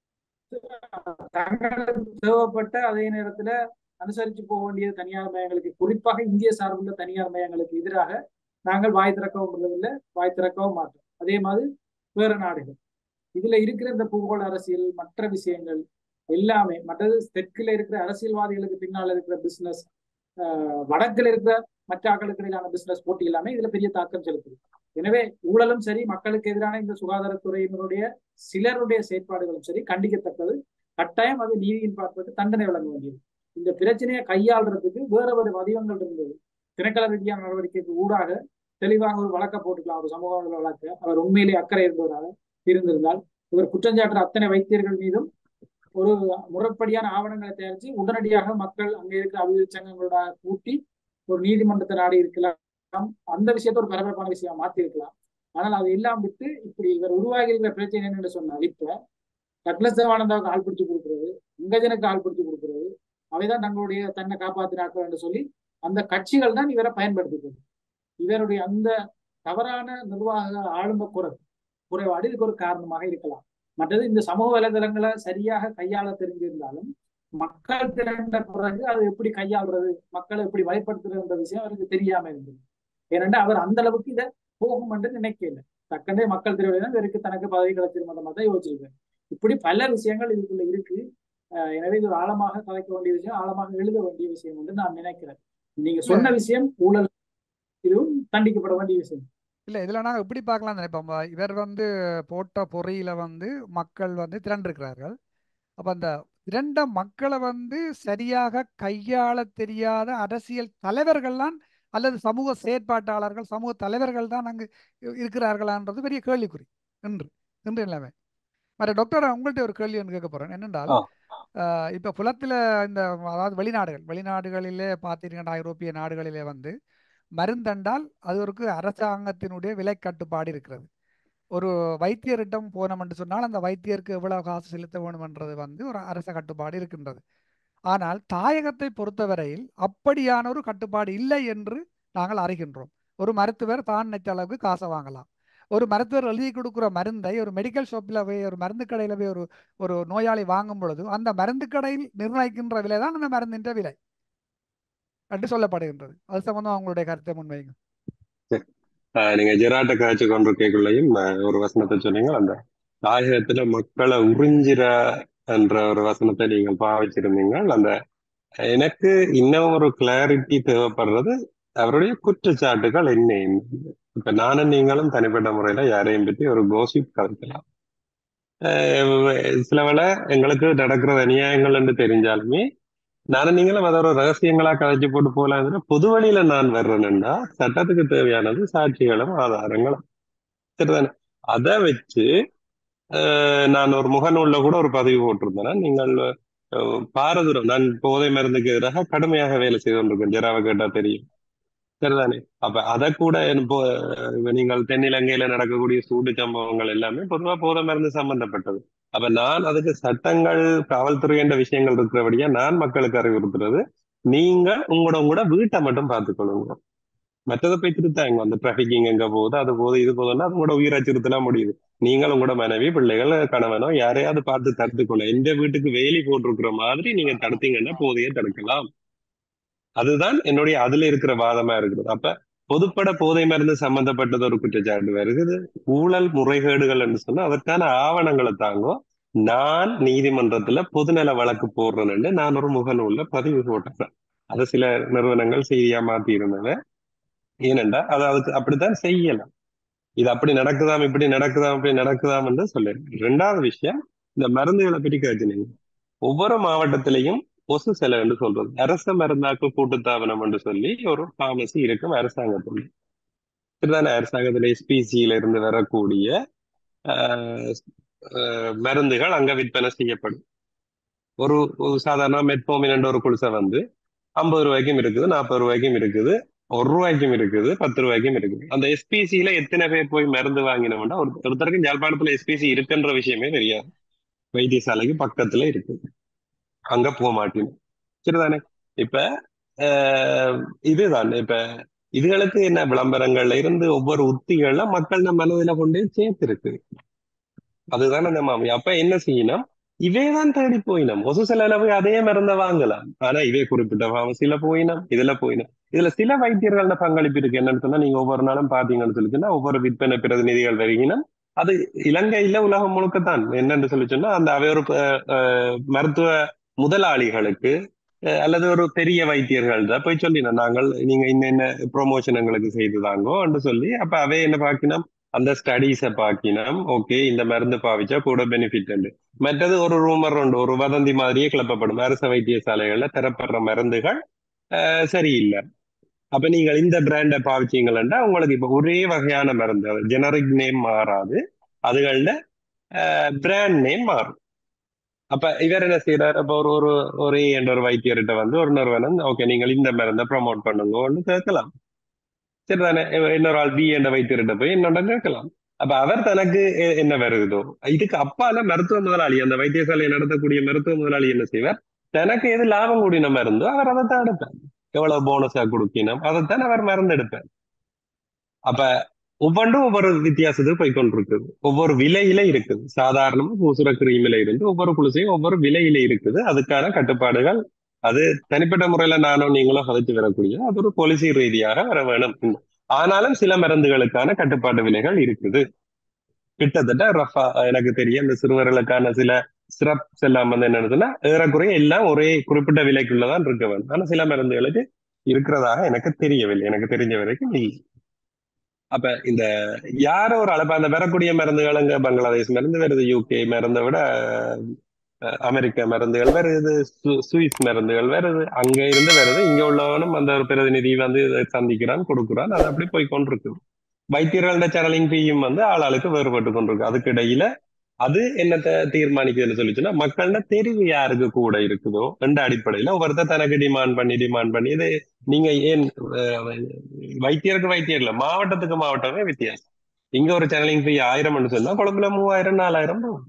தங்களுக்கு தேவைப்பட்ட அதே நேரத்துல அனுசரிச்சு போக வேண்டிய தனியார் மயங்களுக்கு குறிப்பாக இந்திய சார்புள்ள தனியார் மயங்களுக்கு எதிராக நாங்கள் வாய் திறக்கவும் முடியவில்லை வாய் திறக்கவும் மாட்டோம் அதே மாதிரி வேற நாடுகள் இதுல இருக்கிற இந்த பூகோள அரசியல் மற்ற விஷயங்கள் எல்லாமே மற்றது தெற்குல இருக்கிற அரசியல்வாதிகளுக்கு பின்னால் இருக்கிற பிசினஸ் வடக்குல இருக்கிற மற்ற ஆக்களுக்கு இடையிலான பிசினஸ் போட்டி எல்லாமே இதுல பெரிய தாக்கம் செலுத்துது எனவே ஊழலும் சரி மக்களுக்கு எதிரான இந்த சுகாதாரத்துறையினருடைய சிலருடைய செயற்பாடுகளும் சரி கண்டிக்கத்தக்கது கட்டாயம் அது நீதியின் பாற்பட்டு தண்டனை வழங்க வேண்டியது இந்த பிரச்சனையை கையாளுறதுக்கு வேற வேறு வடிவங்கள் இருந்தது திணைக்கள ரீதியான நடவடிக்கைக்கு ஊடாக தெளிவாக ஒரு வழக்க போட்டுக்கலாம் ஒரு சமூக நல வழக்கு அவர் உண்மையிலே அக்கறை இருந்தவராக இருந்திருந்தால் இவர் குற்றஞ்சாட்டுற அத்தனை வைத்தியர்கள் மீதும் ஒரு முறைப்படியான ஆவணங்களை தயாரித்து உடனடியாக மக்கள் அங்கே இருக்கிற அபிவிருத்தி சங்கங்களோட கூட்டி ஒரு நீதிமன்றத்தை நாடி இருக்கலாம் அந்த விஷயத்த ஒரு பரபரப்பான விஷயமா மாத்தி இருக்கலாம் ஆனால் அது எல்லாம் விட்டு இப்படி இவர் உருவாகி இருக்கிற பிரச்சனை என்னன்னு சொன்னால் இப்ப டக்ளஸ் தேவானந்தாவுக்கு ஆள் பிடிச்சு கொடுக்குறது இங்கஜனுக்கு ஆள் பிடிச்சு கொடுக்குறது அவைதான் தங்களுடைய தன்னை காப்பாற்றினார்கள் என்று சொல்லி அந்த கட்சிகள் தான் இவரை பயன்படுத்திக்கிறது இவருடைய அந்த தவறான நிர்வாக ஆளுமை குறை குறைபாடு இதுக்கு ஒரு காரணமாக இருக்கலாம் மற்றது இந்த சமூக வலைதளங்களை சரியாக கையாள தெரிஞ்சிருந்தாலும் மக்கள் திரண்ட பிறகு அது எப்படி கையாளுறது மக்களை எப்படி வழிபடுத்துறதுன்ற விஷயம் அவருக்கு தெரியாம இருந்தது ஏனென்றா அவர் அந்த அளவுக்கு இதை போகும் என்று நினைக்கல தக்கண்டே மக்கள் திரவிடம் இவருக்கு தனக்கு பதவி கிடைச்சிருந்த மாதிரி தான் யோசிச்சிருக்காரு இப்படி பல விஷயங்கள் இதுக்குள்ள இருக்கு எனவே இது ஒரு ஆழமாக கலைக்க வேண்டிய விஷயம் ஆழமாக எழுத வேண்டிய விஷயம் என்று நான் நினைக்கிறேன் நீங்க சொன்ன விஷயம் ஊழல் இதுவும் தண்டிக்கப்பட வேண்டிய விஷயம் இல்லை இதில் நாங்கள் இப்படி பார்க்கலாம் நினைப்போம் இவர் வந்து போட்ட பொறியில வந்து மக்கள் வந்து திரண்டிருக்கிறார்கள் அப்போ அந்த திரண்ட மக்களை வந்து சரியாக கையாள தெரியாத அரசியல் தலைவர்கள்லாம் அல்லது சமூக செயற்பாட்டாளர்கள் சமூக தலைவர்கள் தான் அங்கு இருக்கிறார்களான்றது பெரிய கேள்விக்குறி இன்று இன்று எல்லாமே மற்ற டாக்டர் உங்கள்கிட்ட ஒரு கேள்வி ஒன்று கேட்க போகிறேன் என்னென்றால் இப்போ புலத்தில் இந்த அதாவது வெளிநாடுகள் வெளிநாடுகளிலே பார்த்தீங்கன்னா ஐரோப்பிய நாடுகளிலே வந்து மருந்தண்டால் அது ஒரு அரசாங்கத்தினுடைய விலை கட்டுப்பாடு இருக்கிறது ஒரு வைத்தியரிடம் போனோம் என்று சொன்னால் அந்த வைத்தியருக்கு எவ்வளவு காசு செலுத்த வேணும்ன்றது வந்து ஒரு அரச கட்டுப்பாடு இருக்கின்றது ஆனால் தாயகத்தை பொறுத்தவரையில் அப்படியான ஒரு கட்டுப்பாடு இல்லை என்று நாங்கள் அறிகின்றோம் ஒரு மருத்துவர் தான் நினைத்த அளவுக்கு காசை வாங்கலாம் ஒரு மருத்துவர் எழுதி கொடுக்குற மருந்தை ஒரு மெடிக்கல் ஷாப்பில் போய் ஒரு மருந்து கடையில் போய் ஒரு ஒரு நோயாளி வாங்கும் பொழுது அந்த மருந்து கடையில் நிர்ணயிக்கின்ற விலை தான் அந்த மருந்தின்ற விலை என்று சொல்லப்படுகின்றது அது சம்பந்தம் அவங்களுடைய கருத்தை முன்வைங்க நீங்க ஜெராட்ட காய்ச்சி கொண்டு கேட்குள்ளையும் ஒரு வசனத்தை சொன்னீங்க அந்த தாயகத்துல மக்களை உறிஞ்சிற என்ற ஒரு வசனத்தை நீங்கள் பாவிச்சிருந்தீங்க அந்த எனக்கு இன்னும் ஒரு கிளாரிட்டி தேவைப்படுறது அவருடைய குற்றச்சாட்டுகள் என்ன இப்ப நானும் நீங்களும் தனிப்பட்ட முறையில யாரையும் பற்றி ஒரு கோசிப் கலக்கலாம் சில வேளை எங்களுக்கு நடக்கிற அநியாயங்கள் என்று தெரிஞ்சாலுமே நானும் நீங்களும் அதை ஒரு ரகசியங்களா கதைச்சு போட்டு போகலாம் பொது வழியில நான் வர்றேன்னா சட்டத்துக்கு தேவையானது சாட்சிகளும் ஆதாரங்களும் சரிதானே அதை வச்சு நான் ஒரு முகநூல்ல கூட ஒரு பதிவு போட்டிருந்தேன் நீங்கள் பாரதூரம் நான் போதை மருந்துக்கு எதிராக கடுமையாக வேலை செய்து கொண்டிருக்கேன் ஜெராவை கேட்டா தெரியும் சரிதானே அப்ப அதை கூட நீங்கள் தென்னிலங்கையில நடக்கக்கூடிய சூடு சம்பவங்கள் எல்லாமே பொதுவா போதை மருந்து சம்பந்தப்பட்டது அப்ப நான் அதுக்கு சட்டங்கள் காவல்துறை என்ற விஷயங்கள் இருக்கிறபடியா நான் மக்களுக்கு அறிவுறுத்துறது நீங்க உங்களோட உங்களோட வீட்டை மட்டும் பார்த்துக்கொள்ளுங்க மற்றதை போய் திருத்தாங்க அந்த டிராபிக்கிங் எங்க போகுது அது போகுது இது போகுதுன்னா அது கூட உயிர் அச்சுறுத்தலாம் முடியுது நீங்கள் உங்களோட மனைவி பிள்ளைகள் கணவனோ யாரையாவது பார்த்து தடுத்துக்கொள்ள எந்த வீட்டுக்கு வேலி போட்டிருக்கிற மாதிரி நீங்க தடுத்தீங்கன்னா போதையே தடுக்கலாம் அதுதான் என்னுடைய அதுல இருக்கிற வாதமா இருக்குது அப்ப பொதுப்பட போதை மருந்து சம்பந்தப்பட்டது ஒரு குற்றச்சாட்டு வருகிறது ஊழல் முறைகேடுகள் என்று சொன்னா அதற்கான ஆவணங்களை தாங்கோ நான் நீதிமன்றத்துல பொதுநல வழக்கு போடுறேன்னு நான் ஒரு முகநூல்ல பதிவு போட்டேன் அது சில நிறுவனங்கள் செய்தியா மாத்தி இருந்தது ஏனென்றா அது அதுக்கு அப்படித்தான் செய்யலாம் இது அப்படி நடக்குதாம் இப்படி நடக்குதாம் அப்படி நடக்குதாம் என்று சொல்லேன் ரெண்டாவது விஷயம் இந்த மருந்துகளை பற்றி கேட்டுனீங்க ஒவ்வொரு மாவட்டத்திலையும் பொசு செலவு என்று சொல்றது அரச மருந்தாக்கள் கூட்டுத்தாபனம் என்று சொல்லி ஒரு பார்மசி இருக்கும் அரசாங்கத்தில் இதுதானே அரசாங்கத்துல எஸ்பிசியில இருந்து வரக்கூடிய மருந்துகள் அங்க விற்பனை செய்யப்படும் ஒரு சாதாரண மெட்போமின் என்ற ஒரு குளிசை வந்து ஐம்பது ரூபாய்க்கும் இருக்குது நாற்பது ரூபாய்க்கும் இருக்குது ஒரு ரூபாய்க்கும் இருக்குது பத்து ரூபாய்க்கும் இருக்குது அந்த எஸ்பிசியில எத்தனை பேர் போய் மருந்து வாங்கினோம்னா ஒரு ஒருத்தருக்கும் யாழ்ப்பாணத்துல எஸ்பிசி இருக்குன்ற விஷயமே தெரியாது வைத்தியசாலைக்கு பக்கத்துல இருக்கு அங்க போக மாட்டேன் சரிதானே இப்ப இதுதான் இப்ப இதுகளுக்கு என்ன விளம்பரங்கள்ல இருந்து ஒவ்வொரு உத்திகள்ல மக்கள் நம்ம மனதில கொண்டு சேர்த்திருக்கு அதுதானே நம்ம அப்ப என்ன செய்யணும் இவைதான் தேடி போயினோம் ஒசு சில போய் அதே மருந்த வாங்கலாம் ஆனா இவே குறிப்பிட்ட பாமசில போயினோம் இதுல போயினோம் இதுல சில வைத்தியர்கள பங்களிப்பு இருக்கு என்னன்னு சொன்னா நீங்க ஒவ்வொரு நாளும் பாத்தீங்கன்னு சொல்லிச்சுன்னா ஒவ்வொரு விற்பனை பிரதிநிதிகள் வருகினும் அது இலங்கையில உலகம் முழுக்கத்தான் என்னன்னு சொல்லி சொன்னா அந்த அவை ஒரு மருத்துவ முதலாளிகளுக்கு அல்லது ஒரு பெரிய வைத்தியர்கள் போய் சொல்லினோம் நாங்கள் நீங்க இன்ன என்ன ப்ரொமோஷன் எங்களுக்கு செய்து தாங்கோ என்று சொல்லி அப்ப அவை என்ன பாக்கினோம் அந்த ஸ்டடீஸை பாக்கினோம் ஓகே இந்த மருந்து பாவிச்சா கூட பெனிஃபிட் உண்டு மற்றது ஒரு ரூமர் உண்டு ஒரு வதந்தி மாதிரியே கிளப்பப்படும் அரச வைத்தியசாலைகள்ல தரப்படுற மருந்துகள் அஹ், சரியில்லை அப்ப நீங்கள் இந்த பிராண்டை பாவிச்சீங்களா உங்களுக்கு இப்ப ஒரே வகையான மருந்து ஜெனரிக் நேம் மாறாது அதுகள பிராண்ட் நேம் மாறும் அப்ப இவர் என்ன செய்யறாரு அப்ப ஒரு ஒரு ஒரு என்ற ஒரு வைத்தியர்கிட்ட வந்து ஒரு நிறுவனம் ஓகே நீங்கள் இந்த மருந்தை ப்ரமோட் பண்ணுங்கன்னு கேட்கலாம் சரிதானே இவ- இன்னொரு ஆள் பி என்ற வைத்தியர்கிட்ட போய் என்னோட கேட்கலாம் அப்ப அவர் தனக்கு எ- என்ன வருதோ இதுக்கு அப்பால மருத்துவ முதலாளி அந்த வைத்தியசாலையை நடத்தக்கூடிய மருத்துவ முதலாளி என்ன செய்வார் தனக்கு எது லாபம் கூடின மருந்தோ அவர் அதை தான் எடுப்பார் எவ்வளவு போனஸா கொடுக்கணும் அதைத்தான் அவர் மருந்து எடுப்பார் அப்ப ஒவ்வொன்றும் ஒவ்வொரு வித்தியாசத்துக்கு போய் கொண்டிருக்குது ஒவ்வொரு விலையில இருக்குது சாதாரணமா பூசுற கிரீமில இருந்து ஒவ்வொரு குளிசையும் ஒவ்வொரு விலையில இருக்குது அதுக்கான கட்டுப்பாடுகள் அது தனிப்பட்ட முறையில நானும் நீங்களும் சதைச்சு வரக்கூடிய அது ஒரு பாலிசி ரீதியாக வர வேணும் ஆனாலும் சில மருந்துகளுக்கான கட்டுப்பாடு விலைகள் இருக்குது கிட்டத்தட்ட ரஃபா எனக்கு தெரியும் இந்த சிறுவர்களுக்கான சில சிரப்ஸ் எல்லாம் வந்து என்னதுன்னா ஏறக்குறைய எல்லாம் ஒரே குறிப்பிட்ட விலைக்குள்ளதான் இருக்க வேண்டும் ஆனா சில மருந்துகளுக்கு இருக்கிறதாக எனக்கு தெரியவில்லை எனக்கு தெரிஞ்ச வரைக்கும் இல்லை அப்ப இந்த யாரோ ஒரு அளவு அந்த வரக்கூடிய மருந்துகள் அங்க பங்களாதேஷ் மருந்து வருது யூகே மருந்தை விட அஹ், அமெரிக்க மருந்துகள் வருது சு- சுவிஸ் மருந்துகள் வருது அங்க இருந்து வருது இங்க உள்ளவனும் அந்த ஒரு பிரதிநிதி வந்து இதை சந்திக்கிறான் கொடுக்குறான் அது அப்படி போய் கொண்டிருக்கு வைத்தியர்களோட சேனலிங் ஃபீயும் வந்து ஆளாளுக்கு வேறுபட்டு கொண்டிருக்கு அதுக்கு இடையில அது என்னத்தை தீர்மானிக்குதுன்னு சொல்லிச்சுன்னா மக்களோட தெரிவு யாருக்கு கூட இருக்குதோ என்ற அடிப்படையில ஒவ்வொருத்தர் தனக்கு டிமாண்ட் பண்ணி டிமாண்ட் பண்ணி இது நீங்க ஏன் அஹ், வைத்தியருக்கு வைத்தியர் இல்ல மாவட்டத்துக்கு மாவட்டமே வித்தியாசம் இங்க ஒரு சேனலிங் ஃபீ ஆயிரம்னு சொன்னா கொழும்புல மூவாயிரம் நாலாயிரம் போகும்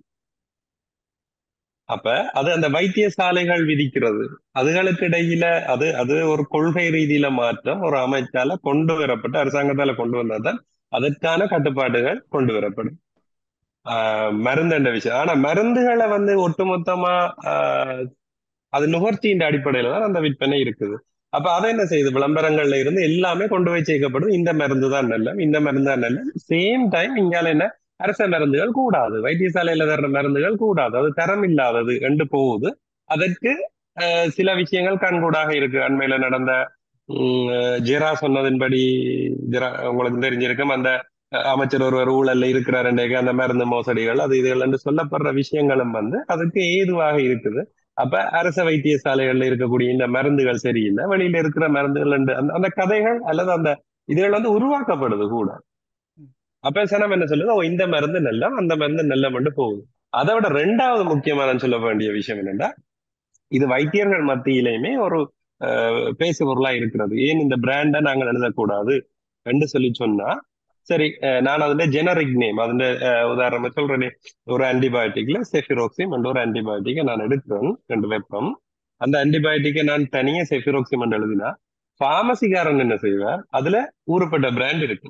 அப்ப அது அந்த வைத்தியசாலைகள் விதிக்கிறது அதுகளுக்கு இடையில அது அது ஒரு கொள்கை ரீதியில மாற்றம் ஒரு அமைச்சால கொண்டு வரப்பட்டு அரசாங்கத்தால கொண்டு வந்தாதான் அதற்கான கட்டுப்பாடுகள் கொண்டு வரப்படும் ஆஹ் மருந்துன்ற விஷயம் ஆனா மருந்துகளை வந்து ஒட்டுமொத்தமா ஆஹ் அது நுகர்ச்சியின் அடிப்படையில தான் அந்த விற்பனை இருக்குது அப்ப அதை என்ன செய்யுது விளம்பரங்கள்ல இருந்து எல்லாமே கொண்டு போய் சேர்க்கப்படுது இந்த மருந்து தான் நல்ல இந்த மருந்து தான் நல்ல சேம் டைம் இங்கால என்ன அரச மருந்துகள் கூடாது வைத்தியசாலையில தர்ற மருந்துகள் கூடாது அது தரம் இல்லாதது என்று போகுது அதற்கு அஹ், சில விஷயங்கள் கண்கூடாக இருக்கு அண்மையில நடந்த உம், அஹ், ஜெரா சொன்னதின்படி ஜெரா உங்களுக்கு தெரிஞ்சிருக்கும் அந்த அஹ், அமைச்சர் ஒருவர் ஊழல்ல இருக்கிறார் அந்த மருந்து மோசடிகள் அது இதுகள் என்று சொல்லப்படுற விஷயங்களும் வந்து அதுக்கு ஏதுவாக இருக்குது அப்ப அரச வைத்தியசாலைகள்ல இருக்கக்கூடிய இந்த மருந்துகள் சரியில்லை வெளியில இருக்கிற மருந்துகள் என்று அந்த அந்த கதைகள் அல்லது அந்த இதுகள் வந்து உருவாக்கப்படுது கூட அப்ப சனம் என்ன சொல்லுது ஓ இந்த மருந்து நல்ல அந்த மருந்து நல்ல மட்டும் போகுது அதை விட ரெண்டாவது முக்கியமான சொல்ல வேண்டிய விஷயம் என்னன்னா இது வைத்தியர்கள் மத்தியிலையுமே ஒரு அஹ், பேசு பொருளா இருக்கிறது ஏன் இந்த பிராண்டை நாங்கள் எழுதக்கூடாது என்று சொல்லி சொன்னா சரி அஹ், நான் அதுல ஜெனரிக் நேம் அதுல அஹ், உதாரணமா சொல்றேனே ஒரு ஆன்டிபயோட்டிக்ல செஃபிரோக்சிம் என்ற ஒரு ஆன்டிபயோட்டிக்கை நான் எடுக்கிறேன் ரெண்டு வெப்பம் அந்த ஆன்டிபயோட்டிக்கை நான் தனியா செஃபிரோக்சிம் என்று எழுதினா பார்மசிக்காரன் என்ன செய்வார் அதுல ஊறுப்பட்ட பிராண்ட் இருக்கு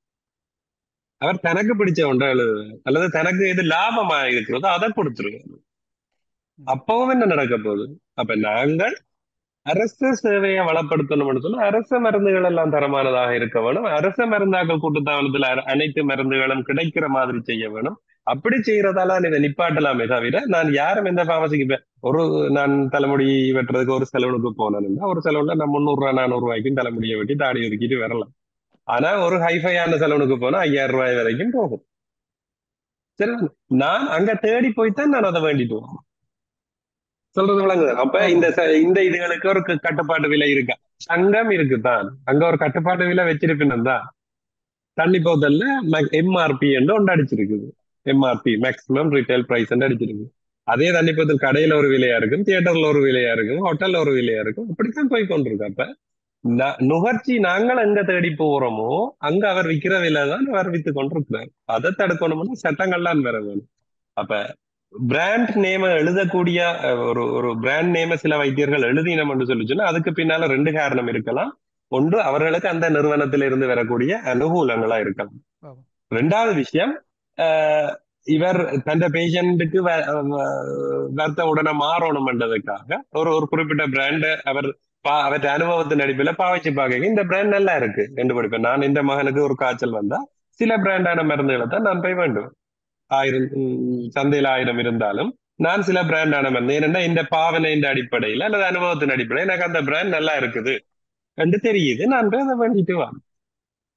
அவர் தனக்கு பிடிச்ச ஒன்றை எழுதுவார் அல்லது தனக்கு எது லாபமா இருக்கிறதோ அதை கொடுத்துருவார் அப்பவும் என்ன நடக்க போகுது அப்ப நாங்கள் அரசு சேவையை வளப்படுத்தணும்னு சொன்னா அரச மருந்துகள் எல்லாம் தரமானதாக இருக்க வேணும் அரச மருந்தாக்கள் கூட்டுத்தாவனத்துல அர- அனைத்து மருந்துகளும் கிடைக்கிற மாதிரி செய்ய வேணும் அப்படி செய்யறதால இதை நிப்பாட்டலாமே தவிர நான் யாரும் எந்த பார்மசிக்கு இப்ப ஒரு நான் தலைமுடி வெட்டுறதுக்கு ஒரு செலவுக்கு போனேன்னா ஒரு செலவுல நான் முந்நூறு ரூபாய் நானூறு ரூபாய்க்கும் தலைமுடியை வெட்டி தாடி ஒதுக்கிட்டு வரலாம் ஆனா ஒரு ஹைஃபையான செலவுக்கு போனா ஐயாயிரம் ரூபாய் வரைக்கும் போகும் சரி நான் அங்க தேடி போய்த்தான் நான் அதை வேண்டிட்டு வரேன் சொல்றது விளங்குது அப்ப இந்த ச- இந்த இதுகளுக்கு ஒரு க- கட்டுப்பாட்டு விலை இருக்கா சங்கம் இருக்குதான் அங்க ஒரு கட்டுப்பாட்டு விலை வச்சிருப்பினும் தான் தண்ணி போதல்ல எம்ஆர்பி என்று ஒன்று அடிச்சிருக்குது எம்ஆர்பி மேக்ஸிமம் ரீட்டைல் பிரைஸ் அடிச்சிருக்கு அதே தண்ணி போதல் கடையில ஒரு விலையா இருக்கும் தியேட்டர்ல ஒரு விலையா இருக்கும் ஹோட்டல்ல ஒரு விலையா இருக்கும் அப்படித்தான் போய் கொண்டிருக்கு அப்ப ந- நுகர்ச்சி நாங்கள் எங்க தேடி போறோமோ அங்க அவர் விக்கிற விலை தான் அவர் வித்து கொண்டிருக்கிறார் அதை தடுக்கணும்னா சட்டங்கள்லாம் வேற வேணும் அப்ப பிராண்ட் நேம எழுதக்கூடிய அஹ், ஒரு ஒரு பிராண்ட் நேம சில வைத்தியர்கள் எழுதினம் என்று சொல்லி சொன்னா அதுக்கு பின்னால ரெண்டு காரணம் இருக்கலாம் ஒன்று அவர்களுக்கு அந்த நிறுவனத்தில இருந்து வரக்கூடிய அனுகூலங்களா இருக்கலாம் ஆமா. ரெண்டாவது விஷயம் அஹ், இவர் தந்த பேஷண்ட்டுக்கு வருத்த உடனே மாறணும்ன்றதுக்காக ஒரு ஒரு குறிப்பிட்ட பிராண்ட் அவர் பா- அவற்றை அனுபவத்தின் அடிப்படையில பாவிச்சு பார்க்க இந்த பிராண்ட் நல்லா இருக்கு என்று படிப்பேன் நான் இந்த மகனுக்கு ஒரு காய்ச்சல் வந்தா சில பிராண்டான மருந்துகளை தான் நான் போய் வேண்டும் ஆயிரம் உம், சந்தையில ஆயிரம் இருந்தாலும் நான் சில பிராண்டான மருந்து ஏனென்னா இந்த பாவனையின் அடிப்படையில அல்லது அனுபவத்தின் அடிப்படையில் எனக்கு அந்த பிராண்ட் நல்லா இருக்குது என்று தெரியுது நான் போய் அதை வேண்டிட்டு வா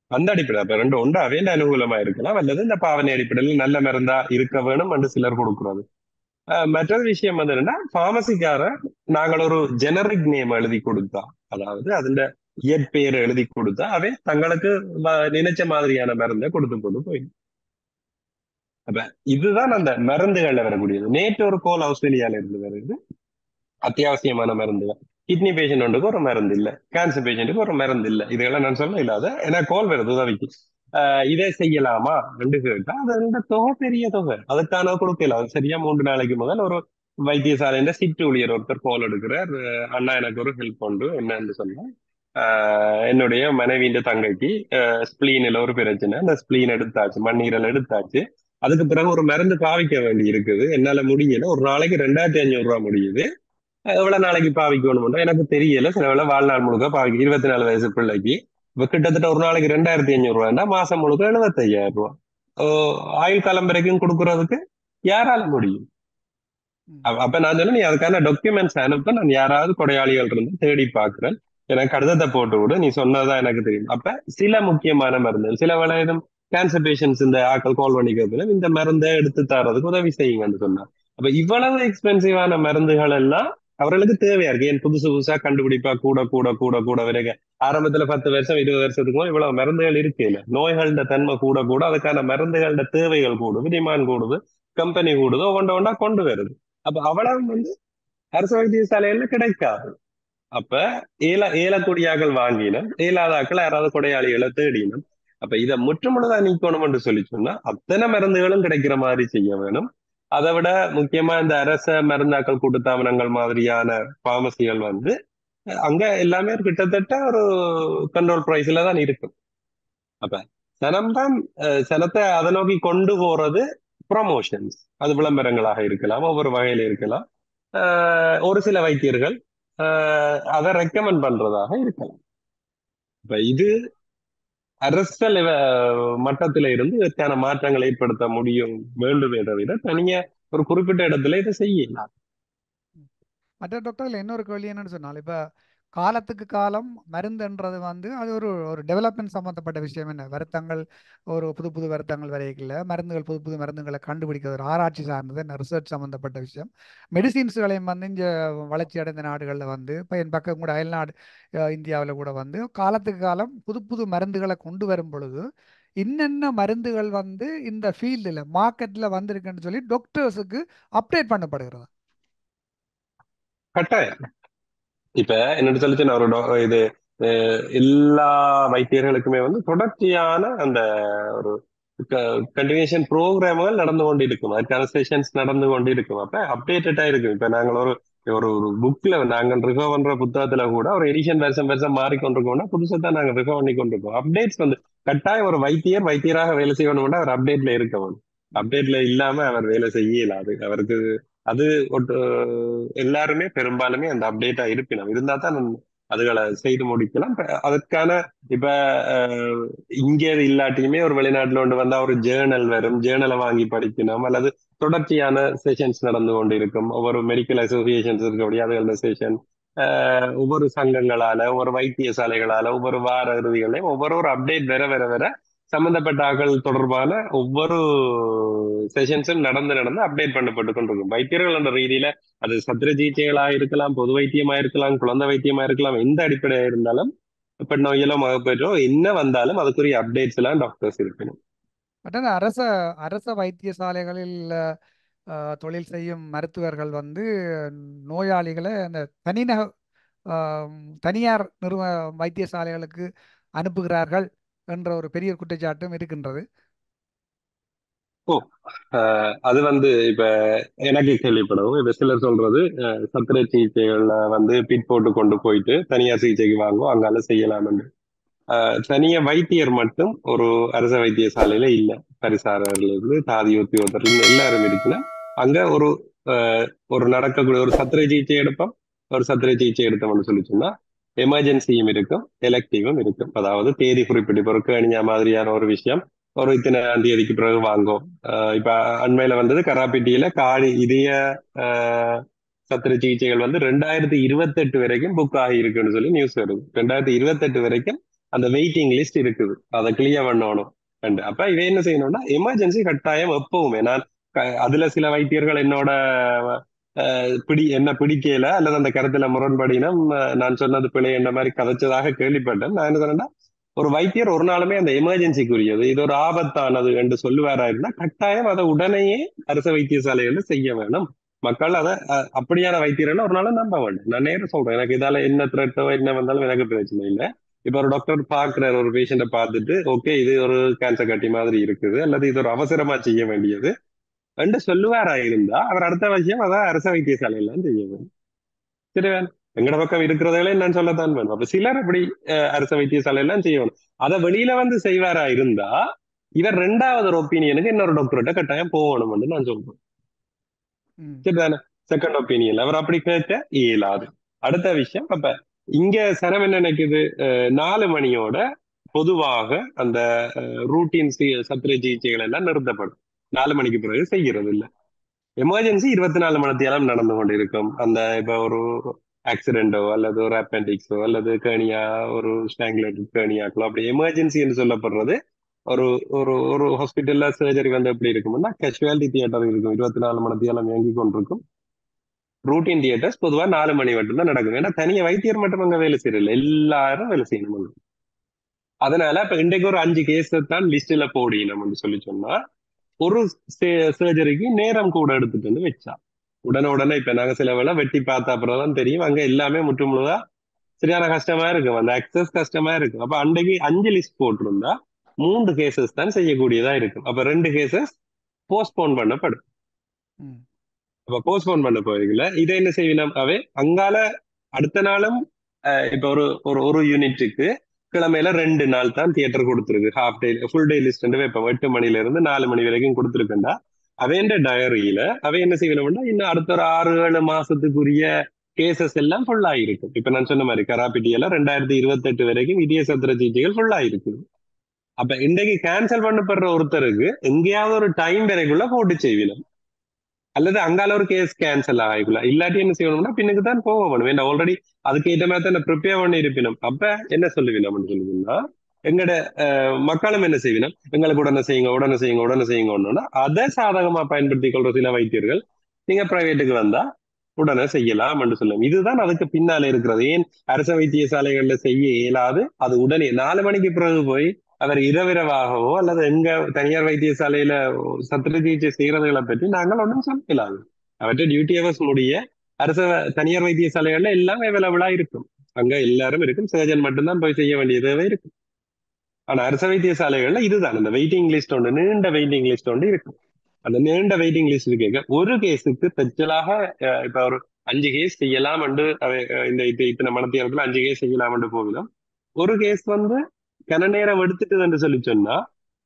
அந்த அடிப்படை அப்ப ரெண்டு ஒன்று அவைண்ட அனுகூலமா இருக்கலாம் அல்லது இந்த பாவனை அடிப்படையில் நல்ல மருந்தா இருக்க வேணும் என்று சிலர் கொடுக்கிறது அஹ் மற்றொரு விஷயம் வந்து என்னன்னா பார்மசிக்காரர் நாங்கள் ஒரு ஜெனரிக் நேம் எழுதி கொடுத்தா அதாவது அதுல இயற்பெயர் எழுதி கொடுத்தா அவை தங்களுக்கு வ- நினைச்ச மாதிரியான மருந்தை கொடுத்து கொண்டு போயிடும் அப்ப இதுதான் அந்த மருந்துகள்ல வரக்கூடியது நேற்று ஒரு கோல் ஆஸ்திரேலியால இருந்து வருது அத்தியாவசியமான மருந்துகள் கிட்னி பேஷண்ட் ஒன்றுக்கு ஒரு மருந்து இல்ல கேன்சர் பேஷண்ட்டுக்கு ஒரு மருந்து இல்ல இதெல்லாம் நான் சொல்ல இல்லாத ஏன்னா கோல் வருது உதவிக்கு ஆஹ் இதே செய்யலாமா ரெண்டு கேட்டா அது ரெண்டு தொகை பெரிய தொகை அதுக்கான கொடுக்கல அது சரியா மூன்று நாளைக்கு முதல் ஒரு வைத்தியசாலையில சிட்டு ஊழியர் ஒருத்தர் கோல் எடுக்கிறார் அஹ் அண்ணா எனக்கு ஒரு ஹெல்ப் உண்டு என்னன்னு சொன்னா ஆஹ் என்னுடைய மனைவியின் தங்கைக்கு ஸ்பிளீனில் ஒரு பிரச்சனை அந்த ஸ்பிளீன் எடுத்தாச்சு மண்ணீரல் எடுத்தாச்சு அதுக்கு பிறகு ஒரு மருந்து பாவிக்க வேண்டி இருக்குது என்னால முடியல ஒரு நாளைக்கு ரெண்டாயிரத்தி ஐநூறு ரூபாய் முடியுது எவ்வளவு நாளைக்கு பாவிக்கணும்னா எனக்கு தெரியல சில வேளை வாழ்நாள் முழுக்க பாவிக்க இருபத்தி நாலு வயசு பிள்ளைக்கு இப்ப கிட்டத்தட்ட ஒரு நாளைக்கு ரெண்டாயிரத்தி ஐநூறு ரூபாய்னா மாசம் முழுக்க எழுபத்தி ஐயாயிரம் ரூபாய் ஓ, ஆயுள் காலம் வரைக்கும் கொடுக்கறதுக்கு யாரால முடியும் ம். அப்ப அப்ப நான் சொன்னேன் நீ அதுக்கான டாக்குமெண்ட்ஸ் அனுப்ப நான் யாராவது கொடையாளிகள் இருந்து தேடி பார்க்கிறேன் எனக்கு கடிதத்தை போட்டு விடு நீ சொன்னதான் எனக்கு தெரியும் அப்ப சில முக்கியமான மருந்து சில வேளை எதுவும் கேன்சர் பேஷண்ட்ஸ் இந்த ஆக்கள் கால் பண்ணிக்கிறதுல இந்த மருந்தை எடுத்து தரதுக்கு உதவி செய்யுங்கன்னு சொன்னார் அப்ப இவ்வளவு எக்ஸ்பென்சிவான மருந்துகள் எல்லாம் அவர்களுக்கு தேவையா இருக்கு ஏன் புதுசு புதுசா கண்டுபிடிப்பா கூட கூட கூட கூட வரைக்கும் ஆரம்பத்துல பத்து வருஷம் இருபது வருஷத்துக்கும் இவ்வளவு மருந்துகள் இருக்கல நோய்களோட தன்மை கூட கூட அதுக்கான மருந்துகளோட தேவைகள் கூடுது டிமாண்ட் கூடுது கம்பெனி கூடுது ஒவ்வொன்றா ஒன்றா கொண்டு வருது அப்ப அவ்வளவு வந்து அரசு வைத்தியசாலையில கிடைக்காது அப்ப ஏல ஏலக்கூடியாக்கள் வாங்கினோம் ஏலாதாக்கள் யாராவது கொடையாளிகளை தேடினோம் அப்ப இதை முற்றுமுழுதா நீக்கணும் என்று சொல்லி சொன்னா அத்தனை மருந்துகளும் கிடைக்கிற மாதிரி செய்ய வேணும் அதை விட முக்கியமா இந்த அரச மருந்தாக்கள் கூட்டுத்தாபனங்கள் மாதிரியான பார்மசிகள் வந்து அங்க எல்லாமே கிட்டத்தட்ட ஒரு கண்ட்ரோல் பிரைஸ்ல தான் இருக்கும் அப்ப சனம்தான் அஹ், சனத்தை அதை நோக்கி கொண்டு போறது ப்ரமோஷன்ஸ் அது விளம்பரங்களாக இருக்கலாம் ஒவ்வொரு வகையில இருக்கலாம் ஆஹ் ஒரு சில வைத்தியர்கள் ஆஹ் அதை ரெக்கமெண்ட் பண்றதாக இருக்கலாம் இப்ப இது அரச லெவ- மட்டத்தில இருந்து இதற்கான மாற்றங்களை ஏற்படுத்த முடியும் வேண்டுமே தவிர தனியா ஒரு குறிப்பிட்ட இடத்துல இதை செய்யலாம் மற்ற டாக்டர் இல்லை இன்னொரு கேள்வி என்னன்னு சொன்னால் இப்போ காலத்துக்கு காலம் மருந்துன்றது வந்து அது ஒரு ஒரு டெவலப்மெண்ட் சம்மந்தப்பட்ட விஷயம் என்ன வருத்தங்கள் ஒரு புது புது வருத்தங்கள் வரைக்கல மருந்துகள் புது புது மருந்துகளை கண்டுபிடிக்கிறது ஒரு ஆராய்ச்சி சார்ந்தது என்ன ரிசர்ச் சம்மந்தப்பட்ட விஷயம் மெடிசின்ஸ்களையும் வந்து இங்கே வளர்ச்சி அடைந்த நாடுகளில் வந்து இப்போ என் பக்கம் கூட அயல்நாடு இந்தியாவில் கூட வந்து காலத்துக்கு காலம் புது புது மருந்துகளை கொண்டு வரும் பொழுது என்னென்ன மருந்துகள் வந்து இந்த ஃபீல்டில் மார்க்கெட்டில் வந்திருக்குன்னு சொல்லி டாக்டர்ஸுக்கு அப்டேட் பண்ணப்படுகிறது கட்டாயம் இப்ப என்னட்டு சொல்லிச்சு நான் ஒரு டோ- இது அஹ், எல்லா வைத்தியர்களுக்குமே வந்து தொடர்ச்சியான அந்த ஒரு கண்டினியூஷன் ப்ரோக்ராம்கள் நடந்து கொண்டு இருக்கும் அதுக்கான செஷன்ஸ் நடந்து கொண்டு இருக்கும் அப்ப அப்டேட்டடா இருக்கும் இப்ப நாங்கள் ஒரு ஒரு ஒரு புக்ல நாங்கள் ரிஃபர் பண்ற புத்தகத்துல கூட ஒரு எடிஷன் வருஷம் வருஷம் மாறிக்கொண்டிருக்கோம்னா புதுசா தான் நாங்க ரிஃபர் பண்ணி கொண்டிருக்கோம் அப்டேட்ஸ் வந்து கட்டாயம் ஒரு வைத்தியர் வைத்தியராக வேலை செய்யணும்னா அவர் அப்டேட்ல இருக்கணும் அப்டேட்ல இல்லாம அவர் வேலை செய்ய இயலாது அவருக்கு அது ஒட்டு எல்லாருமே பெரும்பாலுமே அந்த அப்டேட்டா இருப்பினும் இருந்தா தான் நம்ம அதுகளை செய்து முடிக்கலாம் இப்ப அதற்கான இப்ப அஹ், இங்கே இல்லாட்டியுமே ஒரு வெளிநாட்டுல கொண்டு வந்தா ஒரு ஜேர்னல் வரும் ஜேர்னலை வாங்கி படிக்கணும் அல்லது தொடர்ச்சியான செஷன்ஸ் நடந்து கொண்டிருக்கும் ஒவ்வொரு மெடிக்கல் அசோசியேஷன்ஸ் இருக்கக்கூடிய அதுகளோட செஷன் ஒவ்வொரு சங்கங்களால ஒவ்வொரு வைத்தியசாலைகளால ஒவ்வொரு வார இறுதிகளையும் ஒவ்வொரு ஒரு அப்டேட் வர வர வர சம்பந்தப்பட்ட ஆக்கள் தொடர்பான ஒவ்வொரு செஷன்ஸும் நடந்து நடந்து அப்டேட் பண்ணப்பட்டு கொண்டிருக்கும் வைத்தியர்கள் என்ற ரீதியில அது சத்திர சிகிச்சைகளா இருக்கலாம் பொது வைத்தியமா இருக்கலாம் குழந்தை வைத்தியமா இருக்கலாம் எந்த அடிப்படையா இருந்தாலும் இப்ப நோயிலோ மகப்பேற்றோ என்ன வந்தாலும் அதுக்குரிய அப்டேட்ஸ் எல்லாம் டாக்டர்ஸ் இருக்கணும் பட் அந்த அரச அரச வைத்தியசாலைகளில் அஹ், தொழில் செய்யும் மருத்துவர்கள் வந்து நோயாளிகளை அந்த தனிநக ஆம், தனியார் நிறுவ வைத்தியசாலைகளுக்கு அனுப்புகிறார்கள் என்ற ஒரு பெரிய குற்றச்சாட்டும் இருக்கின்றது ஓ ஆஹ் அது வந்து இப்ப எனக்கு கேள்விப்படவும் இப்ப சிலர் சொல்றது அஹ், சத்திர சிகிச்சைகள்ல வந்து பிட் போட்டு கொண்டு போயிட்டு தனியார் சிகிச்சைக்கு வாங்குவோம் அங்கால செய்யலாம்னு ஆஹ், தனியா வைத்தியர் மட்டும் ஒரு அரச வைத்தியசாலையில இல்ல பரிசாரர்ல இருந்து தாதி உத்தியோகத்தர் இருந்து எல்லாரும் இருக்குன்னா அங்க ஒரு ஆஹ், ஒரு நடக்கக்கூடிய ஒரு சத்திர சிகிச்சை எடுப்போம் ஒரு சத்திர சிகிச்சை எடுத்தோம்னு சொல்லி சொன்னா எமர்ஜென்சியும் இருக்கும் எலக்டிவும் இருக்கும் அதாவது தேதி குறிப்பிட்டு இப்போ ஒரு கேணியா மாதிரியான ஒரு விஷயம் ஒரு இத்தனை தேதிக்கு பிறகு வாங்கும் ஆஹ் இப்ப அண்மையில வந்தது கராப்பிட்டியில காடி இதய ஆஹ், சத்திர சிகிச்சைகள் வந்து ரெண்டாயிரத்தி இருபத்தெட்டு வரைக்கும் புக் ஆகி இருக்குன்னு சொல்லி நியூஸ் வருது ரெண்டாயிரத்தி இருபத்தெட்டு வரைக்கும் அந்த வெயிட்டிங் லிஸ்ட் இருக்குது அதை கிளியர் பண்ணணும் and அப்ப இவன் என்ன செய்யணும்னா எமர்ஜென்சி கட்டாயம் எப்பவுமே நான் க- அதுல சில வைத்தியர்கள் என்னோட அஹ், பிடி என்ன பிடிக்கல அல்லது அந்த கருத்துல முரண்படினம் அஹ், நான் சொன்னது பிழை என்ற மாதிரி கதைச்சதாக கேள்விப்பட்டேன் நான் என்ன சொன்னேன்னா ஒரு வைத்தியர் ஒரு நாளுமே அந்த எமர்ஜென்சிக்குரியது இது ஒரு ஆபத்தானது என்று சொல்லுவாரா இருந்தா கட்டாயம் அதை உடனேயே அரசு வைத்தியசாலைகள்ல செய்ய வேணும் மக்கள் அதை அஹ், அப்படியான வைத்தியர்கள் ஒரு நாளும் நம்ப வேண்டும் நான் நேரம் சொல்றேன் எனக்கு இதால என்ன த்ரெட்டோ என்ன வந்தாலும் எனக்கு பிரச்சனை இல்லை இப்ப ஒரு டாக்டர் பாக்குறாரு ஒரு பேஷண்ட்டை பார்த்துட்டு ஓகே இது ஒரு கேன்சர் கட்டி மாதிரி இருக்குது அல்லது இது ஒரு அவசரமா செய்ய வேண்டியது என்று சொல்லுவாரா இருந்தா அவர் அடுத்த விஷயம் அதான் அரசு வைத்தியசாலையெல்லாம் செய்ய வேண்டும் சரி வேணும் எங்கட பக்கம் இருக்கிறதுகளே நான் சொல்லத்தான் வேணும் அப்ப சிலர் அப்படி அஹ், அரசு வைத்தியசாலை எல்லாம் செய்யணும் அதை வெளியில வந்து செய்வாரா இருந்தா இவர் ரெண்டாவது ஒரு ஒப்பீனியனுக்கு இன்னொரு டாக்டர்கிட்ட கட்டாயம் போகணும்னு நான் சொல்றேன் ம் சரிதானே செகண்ட் ஒப்பீனியன் அவர் அப்படி கேட்க இயலாது அடுத்த விஷயம் அப்ப இங்க சனம் என்ன நினைக்குது அஹ், நாலு மணியோட பொதுவாக அந்த ரூட்டீன் சத்திர சிகிச்சைகள் எல்லாம் நிறுத்தப்படும் நாலு மணிக்கு பிறகு செய்கிறது இல்ல எமர்ஜென்சி இருபத்தி நாலு மணி நேரம் நடந்து கொண்டிருக்கும் அந்த இப்ப ஒரு ஆக்சிடென்டோ அல்லது ஒரு அப்பெண்டிக்ஸோ அல்லது கேணியா ஒரு ஸ்டாங்குலேட்டட் கேணியாக்களோ அப்படி எமர்ஜென்சி என்று சொல்லப்படுறது ஒரு ஒரு ஒரு ஹாஸ்பிட்டல்ல சர்ஜரி வந்து எப்படி இருக்கும்னா கேஷுவாலிட்டி தியேட்டர் இருக்கும் இருபத்தி நாலு மணி நேரம் இயங்கி கொண்டிருக்கும் ரூட்டீன் தியேட்டர்ஸ் பொதுவா நாலு மணி மட்டும் தான் நடக்கும் ஏன்னா தனியா வைத்தியர் மட்டும் அங்க வேலை செய்யறதில்ல எல்லாரும் வேலை செய்யணும் அங்க. அதனால இப்ப இன்றைக்கு ஒரு அஞ்சு கேஸ் தான் லிஸ்ட்ல போடினோம்னு சொல்லி சொன்னா ஒரு சர்ஜரிக்கு நேரம் கூட எடுத்துட்டு வந்து வச்சா உடனே உடனே இப்ப நாங்க சில வேளை வெட்டி பார்த்த அப்புறம் தான் தெரியும் அங்க எல்லாமே முற்று முழுதா சரியான கஷ்டமா இருக்கும் அந்த அக்சஸ் கஷ்டமா இருக்கும் அப்ப அன்றைக்கு அஞ்சு லிஸ்ட் போட்டிருந்தா மூன்று கேசஸ் தான் செய்யக்கூடியதா இருக்கும் அப்ப ரெண்டு கேசஸ் போஸ்ட்போன் பண்ணப்படும் ம் அப்ப போஸ்ட்போன் பண்ண போறீங்களா இதை என்ன செய்வினம் அவை அங்கால அடுத்த நாளும் அஹ், இப்ப ஒரு ஒரு ஒரு யூனிட்டுக்கு கிழமையில ரெண்டு நாள் தான் தியேட்டர் கொடுத்துருக்கு half day full day list வைப்போம் எட்டு மணில இருந்து நாலு மணி வரைக்கும் கொடுத்துருக்கேன்டா அவைன்ற டயரியில அவை என்ன செய்யணும்னா இன்னும் அடுத்த ஒரு ஆறு ஏழு மாசத்துக்குரிய கேசஸ் எல்லாம் ஃபுல் ஆயிருக்கும் இப்ப நான் சொன்ன மாதிரி கராபிட்டி எல்லாம் ரெண்டாயிரத்தி இருபத்தி எட்டு வரைக்கும் இதய சத்திர சிகிச்சைகள் ஃபுல் ஆயிருக்கு அப்ப இன்றைக்கு கேன்சல் பண்ணப்படுற ஒருத்தருக்கு எங்கேயாவது ஒரு டைம் வரைக்குள்ள போட்டு செய்வினம் அல்லது அங்கால ஒரு கேஸ் கேன்சல் ஆகிக்குள்ள இல்லாட்டி என்ன செய்யணும்னா பின்னுக்கு தான் போக வேணும் ஏன்னா ஆல்ரெடி அதுக்கு ஏற்ற மாதிரி தான் ப்ரிப்பேர் பண்ணி இருப்பினும் அப்ப என்ன சொல்லுவினோம்னு சொல்லுவீங்கன்னா எங்கட அஹ், மக்களும் என்ன செய்வினம் எங்களுக்கு உடனே செய்யுங்க உடனே செய்யுங்க உடனே செய்யுங்கன்னா அதை சாதகமா பயன்படுத்தி கொள்ற சில வைத்தியர்கள் நீங்க பிரைவேட்டுக்கு வந்தா உடனே செய்யலாம் என்று சொல்லுவோம் இதுதான் அதுக்கு பின்னால இருக்கிறது ஏன் அரச வைத்தியசாலைகள்ல செய்ய இயலாது அது உடனே நாலு மணிக்கு பிறகு போய் அவர் இரவிரவாகவோ அல்லது எங்க தனியார் வைத்தியசாலையில சத்திர சிகிச்சை செய்யறதுகளை பற்றி நாங்கள் ஒன்றும் சொல்லலாது அவற்றை டியூட்டி ஹவர்ஸ் முடிய அரச தனியார் வைத்தியசாலைகள்ல எல்லாம் அவைலபிளா இருக்கும் அங்க எல்லாரும் இருக்கும் சர்ஜன் மட்டும்தான் போய் செய்ய வேண்டிய தேவை இருக்கும் ஆனா அரச வைத்தியசாலைகள்ல இதுதான் அந்த வெயிட்டிங் லிஸ்ட் ஒன்று நீண்ட வெயிட்டிங் லிஸ்ட் ஒன்று இருக்கும் அந்த நீண்ட வெயிட்டிங் லிஸ்ட் கேட்க ஒரு கேஸுக்கு தச்சலாக அஹ், இப்ப ஒரு அஞ்சு கேஸ் செய்யலாம் என்று அவை- அஹ், இந்த இப்ப இத்தனை மணத்தியாரத்துல அஞ்சு கேஸ் செய்யலாம் என்று போகலாம் ஒரு கேஸ் வந்து கன நேரம் எடுத்துட்டு என்று சொல்லி சொன்னா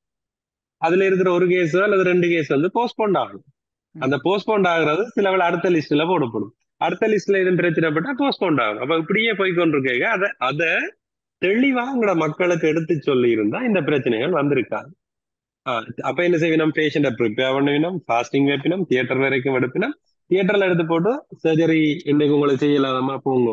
அதுல இருக்கிற ஒரு கேஸ் அல்லது ரெண்டு கேஸ் வந்து போஸ்ட்போன் ஆகும் அந்த போஸ்ட்போன் ஆகுறது சில வேளை அடுத்த லிஸ்ட்ல போடப்படும் அடுத்த லிஸ்ட்ல எதுவும் பிரச்சனைப்பட்டா போஸ்ட்போன் ஆகும் அப்ப இப்படியே போய் கொண்டிருக்கேங்க அதை அதை தெளிவா உங்களோட மக்களுக்கு எடுத்து சொல்லி இருந்தா இந்த பிரச்சனைகள் வந்திருக்காது ஆஹ் அப்ப என்ன செய்வினோம் பேஷண்ட ப்ரிப்பேர் பண்ணிவினோம் ஃபாஸ்டிங் வைப்பினோம் தியேட்டர் வரைக்கும் எடுப்பினோம் தியேட்டர்ல எடுத்து போட்டு சர்ஜரி இன்னைக்கு உங்களுக்கு செய்யலாமா போங்க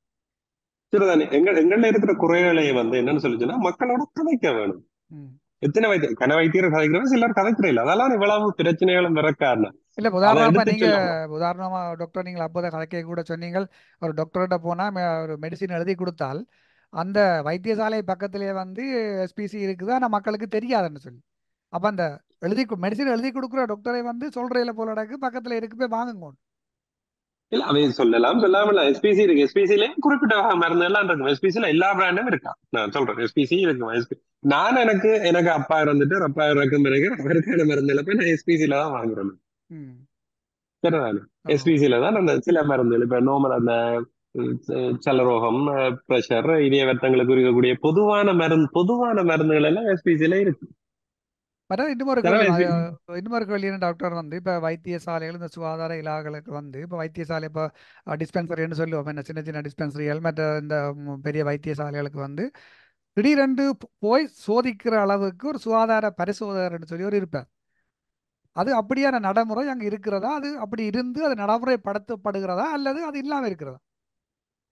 சரிதானே எங்க எங்கள்ல இருக்கிற குறைகளை வந்து என்னன்னு சொல்லிச்சுன்னா மக்களோட கதைக்க வேணும் ம் எத்தனை வைத்திய கன வைத்தியர் கதைக்கிறவங்க சிலர் கதைக்கிற இல்ல அதெல்லாம் இவ்வளவு பிரச்சனைகளும் வர காரணம் இல்ல அதை உதாரணமா எடுத்து நீங்க சொல்லணும் உதாரணமா டாக்டர் நீங்கள் அப்போதை கதைக்க கூட சொன்னீங்க ஒரு டாக்டர்கிட்ட போனா மெ- ஒரு மெடிசின் எழுதி கொடுத்தால் அந்த வைத்தியசாலை பக்கத்திலே வந்து எஸ்பிசி இருக்குது ஆனா மக்களுக்கு தெரியாதுன்னு சொல்லி அப்ப அந்த எழுதி மெடிசின் எழுதி கொடுக்குற டாக்டரை வந்து சொல்றையில போல நடக்கு பக்கத்துல இருக்கு போய் வாங்குங்க இல்ல அவை சொல்லலாம் சொல்லாம எஸ்பிசி இருக்கு எஸ்பிசில குறிப்பிட்ட வகை மருந்து எல்லாம் இருக்கும் எஸ்பிசில எல்லா பிராண்டும் இருக்கா நான் சொல்றேன் எஸ்பிசி இருக்கும் SP நான் எனக்கு எனக்கு அப்பா இருந்துட்டு ஒரு அப்பா இறக்கும் பிறகு அவருக்கான மருந்துல போய் நான் எஸ்பிசில தான் வாங்குறேன் ம் சரிதானே ஓ எஸ்பிசில தான் அந்த சில மருந்துகள் இப்ப நோமல் அந்த உம், ச- சலரோகம் பிரஷர் இதய வர்த்தங்களுக்கு இருக்கக்கூடிய பொதுவான மருந்து பொதுவான மருந்துகள் எல்லாம் எஸ்பிசில இருக்கு மற்ற இன்னொரு சில கேள்வி SP அது இன்னொரு கேள்வி என்ன டாக்டர் வந்து இப்போ வைத்தியசாலைகள் இந்த சுகாதார இலாகளுக்கு வந்து இப்போ வைத்தியசாலை இப்போ டிஸ்பென்சரின்னு சொல்லுவோம் என்ன சின்ன சின்ன டிஸ்பென்சரிகள் மற்ற இந்த ம், பெரிய வைத்தியசாலைகளுக்கு வந்து திடீரென்று போ- போய் சோதிக்கிற அளவுக்கு ஒரு சுகாதார பரிசோதகர்னு சொல்லி ஒரு இருப்பார் அது அப்படியான நடைமுறை அங்கே இருக்கிறதா அது அப்படி இருந்து அது நடைமுறைப்படுத்தப்படுகிறதா அல்லது அது இல்லாமல் இருக்கிறதா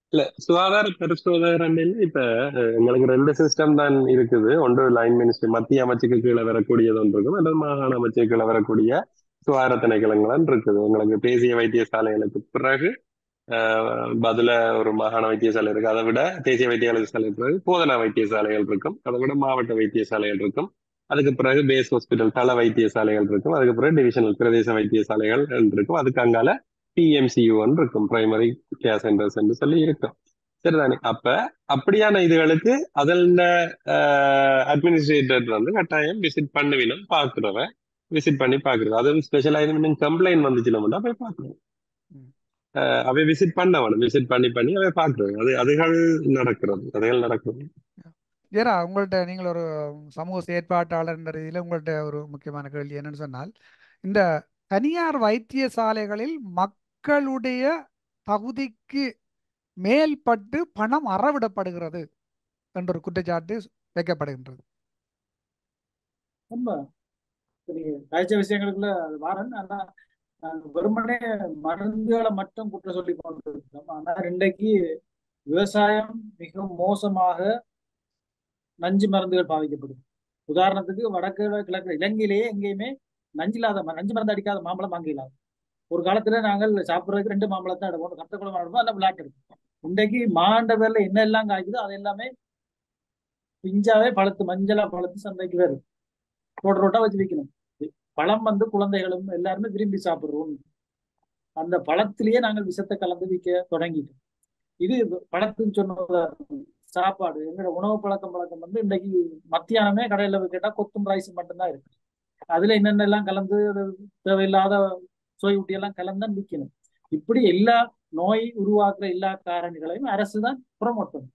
இல்ல சுகாதார பரிசோதகர் இப்ப அஹ், எங்களுக்கு ரெண்டு சிஸ்டம் தான் இருக்குது ஒன்று லைன் மினிஸ்ட்ரி மத்திய அமைச்சுக்கு கீழே வரக்கூடியது ஒன்று இருக்கும் அல்லது மாகாண அமைச்சுக்கு கீழே வரக்கூடிய சுகாதார திணைக்களங்கள் இருக்குது எங்களுக்கு தேசிய வைத்தியசாலைகளுக்கு பிறகு அஹ், பதில ஒரு மாகாண வைத்தியசாலை இருக்கு அதை விட தேசிய வைத்தியசாலை பிறகு போதனா வைத்தியசாலைகள் இருக்கும் அதை விட மாவட்ட வைத்தியசாலைகள் இருக்கும் அதுக்கு பிறகு பேஸ் ஹாஸ்பிட்டல் தள வைத்தியசாலைகள் இருக்கும் அதுக்கு பிறகு டிவிஷனல் பிரதேச வைத்தியசாலைகள் இருக்கும் அதுக்கு அங்கால பிஎம்சியூ இருக்கும் பிரைமரி கேர் சென்டர்ஸ் என்று சொல்லி இருக்கும் சரிதானே அப்ப அப்படியான இதுகளுக்கு அதில் அட்மினிஸ்ட்ரேட்டர் வந்து கட்டாயம் விசிட் பண்ணுவினும் பாக்குறவ விசிட் பண்ணி பாக்குறது அதுவும் ஸ்பெஷலாக கம்ப்ளைண்ட் வந்துச்சுன்னா போய் பார்க்கணும் ம். அஹ் அவை விசிட் பண்ண வேணும் விசிட் பண்ணி பண்ணி அவை பார்க்கறது அது அதுகள் நடக்கிறது அதுகள் நடக்கிறது ஜெரா உங்கள்ட்ட நீங்கள் ஒரு சமூக செயற்பாட்டாளர் என்ற ரீதியில் உங்கள்ட்ட ஒரு முக்கியமான கேள்வி என்னன்னு சொன்னால் இந்த தனியார் வைத்தியசாலைகளில் மக்களுடைய தகுதிக்கு மேல்பட்டு பணம் அறவிடப்படுகிறது என்ற ஒரு குற்றச்சாட்டு வைக்கப்படுகின்றது ரொம்ப நீங்க காய்ச்ச விஷயங்களுக்குள்ள அது வாரன் ஆனா நாங்க வெறுமனே மருந்துகளை மட்டும் குற்றம் சொல்லி கொண்டிருக்கிறோம் ஆனா இன்றைக்கு விவசாயம் மிக மோசமாக நஞ்சு மருந்துகள் பாவிக்கப்படுது உதாரணத்துக்கு வடக்கு கிழக்கு இலங்கையிலேயே எங்கேயுமே நஞ்சில்லாத ம- நஞ்சு மருந்து அடிக்காத மாம்பழம் வாங்க இல்லாது ஒரு காலத்துல நாங்கள் சாப்பிட்றதுக்கு ரெண்டு மாம்பழம் தான் எடுப்போம் கத்த குளம் எடுப்போம் அல்ல விளையாட்டு எடுப்போம் இன்றைக்கு மாண்ட பேர்ல என்ன எல்லாம் காய்க்குதோ அது எல்லாமே பிஞ்சாவே பழுத்து மஞ்சளா பழுத்து சந்தைக்கு வருது ரோட் ரோட்டா வச்சு விற்கணும் பழம் வந்து குழந்தைகளும் எல்லாருமே விரும்பி சாப்பிடுறோம் அந்த பழத்திலேயே நாங்கள் விஷத்தை கலந்து விற்க தொடங்கிட்டோம் இது பழத்துக்கு சொன்னதா இருக்கும். சாப்பாடு எங்களோட உணவு பழக்கம் பழக்கம் வந்து இன்னைக்கு மத்தியானமே கடையில போய் கேட்டா கொத்தும் ரைஸ் மட்டும்தான் இருக்கு அதுல என்னென்ன எல்லாம் கலந்து அது தேவையில்லாத சோய் ஊட்டி எல்லாம் கலந்து தான் விற்கணும் இப்படி எல்லா நோய் உருவாக்குற எல்லா காரணிகளையும் அரசு தான் ப்ரொமோட் பண்ணும்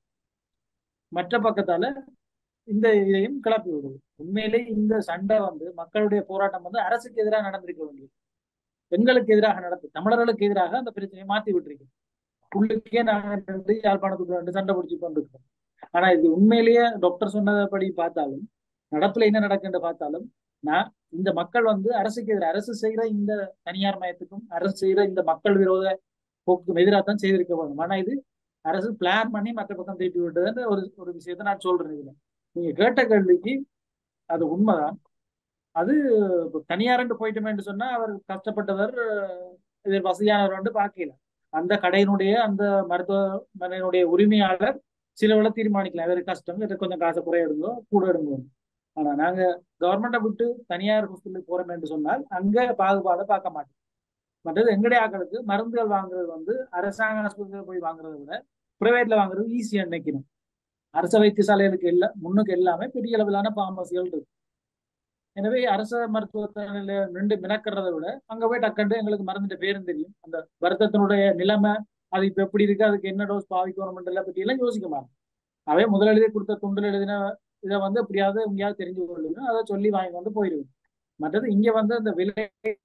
மற்ற பக்கத்தால இந்த இதையும் கிளப்பி விடுது உண்மையிலே இந்த சண்டை வந்து மக்களுடைய போராட்டம் வந்து அரசுக்கு எதிராக நடந்திருக்க வேண்டியது பெண்களுக்கு எதிராக நடந்து தமிழர்களுக்கு எதிராக அந்த பிரச்சனையை மாத்தி விட்டுருக்கு உள்ளுக்கே நாங்க ரெண்டு யாழ்ப்பாணத்துக்கு ரெண்டு சண்டை பிடிச்சு கொண்டிருக்கோம் ஆனா இது உண்மையிலேயே டாக்டர் சொன்னபடி பார்த்தாலும் நடப்புல என்ன நடக்குன்னு பார்த்தாலும் நான் இந்த மக்கள் வந்து அரசுக்கு எதிராக அரசு செய்யற இந்த தனியார் மயத்துக்கும் அரசு செய்யற இந்த மக்கள் விரோத போக்குக்கும் எதிராக தான் செய்திருக்க வேண்டும் ஆனா இது அரசு பிளான் பண்ணி மற்ற பக்கம் திருப்பி விட்டதுன்னு ஒரு ஒரு விஷயத்த நான் சொல்றேன் இதுல நீங்க கேட்ட கேள்விக்கு அது உண்மைதான் அது இப்ப தனியார்ண்டு போயிட்டோமேன்னு சொன்னா அவர் கஷ்டப்பட்டவர் இது வசதியானவர் பார்க்கல அந்த கடையினுடைய அந்த மருத்துவமனையினுடைய உரிமையாளர் சிலவள தீர்மானிக்கலாம் இவருக்கு கஷ்டம் இவருக்கு கொஞ்சம் காசை குறைய எடுங்கோ கூட எடுங்கோ ஆனா நாங்க கவர்மெண்ட்டை விட்டு தனியார் ஹாஸ்பிட்டலுக்கு போறோம் என்று சொன்னால் அங்க பாகுபாடை பார்க்க மாட்டோம் மற்றது எங்களுடைய ஆக்களுக்கு மருந்துகள் வாங்குறது வந்து அரசாங்க ஆஸ்பத்திரியில் போய் வாங்குறதை விட பிரைவேட்ல வாங்குறது ஈஸியா நினைக்கணும் அரச வைத்தியசாலைகளுக்கு எல்லாம் முன்னுக்கு எல்லாமே பெரிய அளவிலான பார்மசிகள் இருக்கு எனவே அரச மருத்துவமனையில நின்று மினக்கிறத விட அங்க போய் டக்கண்டு எங்களுக்கு மருந்துட்ட பேரும் தெரியும் அந்த வருத்தத்தினுடைய நிலைமை அது இப்ப எப்படி இருக்கு அதுக்கு என்ன டோஸ் பாவிக்கணும்ன்றத பத்தி எல்லாம் யோசிக்க மாட்டோம் அவே முதல் எழுதி கொடுத்த துண்டில் எழுதின இதை வந்து எப்படியாவது எங்கேயாவது தெரிஞ்சு கொள்ளுங்க அதை சொல்லி வாங்கி கொண்டு போயிடுவோம் மற்றது இங்க வந்து அந்த விலை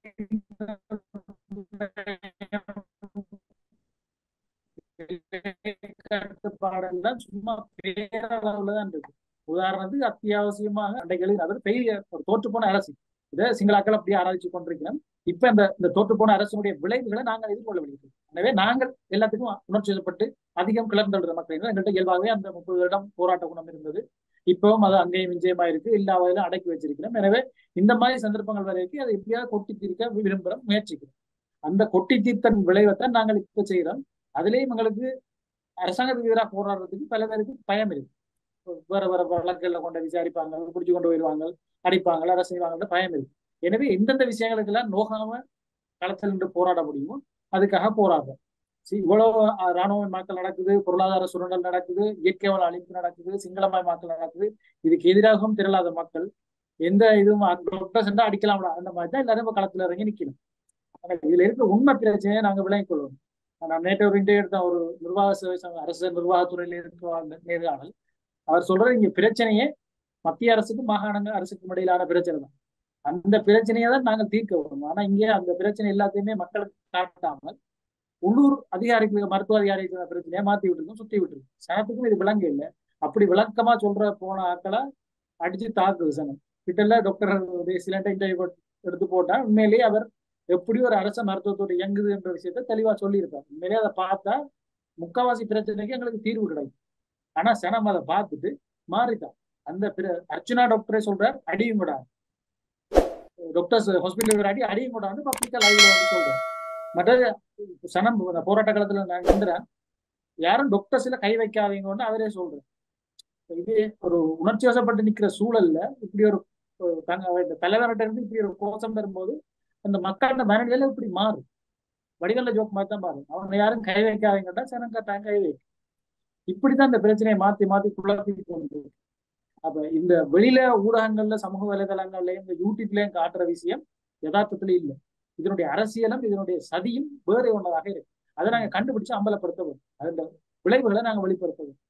கட்டுப்பாடெல்லாம் சும்மா பேரளவுல தான் இருக்கு உதாரணத்துக்கு அத்தியாவசியமாக அன்றைக்கு அவர் பெரிய ஒரு தோற்று போன அரசு இதை சிங்களாக்கள் அப்படியே ஆராய்ச்சி கொண்டிருக்கிறோம் இப்ப இந்த இந்த தோற்று போன அரசுடைய விளைவுகளை நாங்கள் எதிர்கொள்ள வேண்டியிருக்கிறோம் எனவே நாங்கள் எல்லாத்துக்கும் உணர்ச்சி வசப்பட்டு அதிகம் கிளர்ந்தெழுற மக்கள் எங்கள்கிட்ட இயல்பாகவே அந்த முப்பது வருடம் போராட்ட குணம் இருந்தது இப்பவும் அது அங்கேயும் விஜயமா இருக்கு எல்லா வகையிலும் அடக்கி வச்சிருக்கிறோம் எனவே இந்த மாதிரி சந்தர்ப்பங்கள் வரைக்கும் அதை எப்படியாவது கொட்டி தீர்க்க விரும்புகிறோம் முயற்சிக்கிறோம் அந்த கொட்டி தீர்த்தன் விளைவைத்தான் நாங்கள் இப்ப செய்யறோம் அதுலயும் எங்களுக்கு அரசாங்கத்துக்கு எதிராக போராடுறதுக்கு பல பேருக்கு பயம் இருக்கு வேற வேற வழக்குகள்ல கொண்டு விசாரிப்பாங்க பிடிச்சு கொண்டு போயிடுவாங்க அடிப்பாங்க அரசு செய்வாங்க பயம் இருக்கு எனவே எந்தெந்த விஷயங்களுக்கு எல்லாம் நோகாம களத்தில் நின்று போராட முடியுமோ அதுக்காக போராடுறோம் இவ்வளவு ராணுவ மக்கள் நடக்குது பொருளாதார சுரண்டல் நடக்குது இயற்கை வள அழிப்பு நடக்குது சிங்களமாய் மக்கள் நடக்குது இதுக்கு எதிராகவும் திரளாத மக்கள் எந்த இதுவும் டாக்டர் சென்றா அடிக்கலாம்டா அந்த மாதிரி தான் எல்லாரும் களத்துல இறங்கி நிக்கணும் இதுல இருக்க உண்மை பிரச்சனையை நாங்க விளங்கிக் கொள்வோம் நான் நேற்று ஒரு இன்டர்வியூ எடுத்த ஒரு நிர்வாக சேவை அரசு நிர்வாகத்துறையில இருக்க நேர்காணல் அவர் சொல்றது இங்க பிரச்சனையே மத்திய அரசுக்கும் மாகாண அரசுக்கும் இடையிலான பிரச்சனை தான் அந்த பிரச்சனையை தான் நாங்கள் தீர்க்க வேணும் ஆனா இங்கே அந்த பிரச்சனை எல்லாத்தையுமே மக்களுக்கு காட்டாமல் உள்ளூர் அதிகாரிகளுக்கு மருத்துவ அதிகாரிகளுக்கு பிரச்சனையை மாத்தி விட்டுருக்கோம் சுத்தி விட்டுருக்கோம் சனத்துக்கும் இது விளங்க இல்லை அப்படி விளக்கமா சொல்ற போன ஆட்களை அடிச்சு தாக்குது சனம் கிட்டல டாக்டர் சிலண்ட இன்டர்வியூ எடுத்து போட்டா உண்மையிலேயே அவர் எப்படி ஒரு அரச மருத்துவத்தோடு இயங்குது என்ற விஷயத்த தெளிவா சொல்லியிருப்பார் உண்மையிலேயே அதை பார்த்தா முக்காவாசி பிரச்சனைக்கு எங்களுக்கு தீர்வு கிடைக்கும் ஆனா சனம் அதை பார்த்துட்டு மாறிட்டான் அந்த பிர- அர்ச்சுனா டாக்டரே சொல்றார் அடியும் கூட டாக்டர்ஸ் ஹாஸ்பிட்டல் அடி அடியும் கூட வந்து பப்ளிக்கா லைவ்ல வந்து சொல்றேன் மற்றது சனம் இந்த போராட்ட காலத்துல நான் நின்றுறேன் யாரும் டாக்டர்ஸ்ல கை வைக்காதீங்கன்னு அவரே சொல்றேன் இது ஒரு உணர்ச்சி வசப்பட்டு நிக்கிற சூழல்ல இப்படி ஒரு ஒரு தங்க இந்த தலைவர்கிட்ட இருந்து இப்படி ஒரு கோஷம் வரும்போது அந்த மக்களோட மனநிலை இப்படி மாறும் வடிகல்ல ஜோக் மாதிரி தான் மாறும் அவங்க யாரும் கை வைக்காதீங்கட்டா சனங்க தான் கை வை இப்படிதான் இந்த பிரச்சனையை மாத்தி மாத்தி குழப்பி கொண்டு இருக்கு. அப்ப இந்த வெளியில ஊடகங்கள்ல சமூக வலைதளங்கள்லயும் இந்த யூடியூப்லயும் காட்டுற விஷயம் யதார்த்தத்துல இல்லை இதனுடைய அரசியலும் இதனுடைய சதியும் வேறு ஒன்றதாக இருக்கு அதை நாங்க கண்டுபிடிச்சு அம்பலப்படுத்த வேண்டும் அதன் விளைவுகளை நாங்க வெளிப்படுத்த வேண்டும்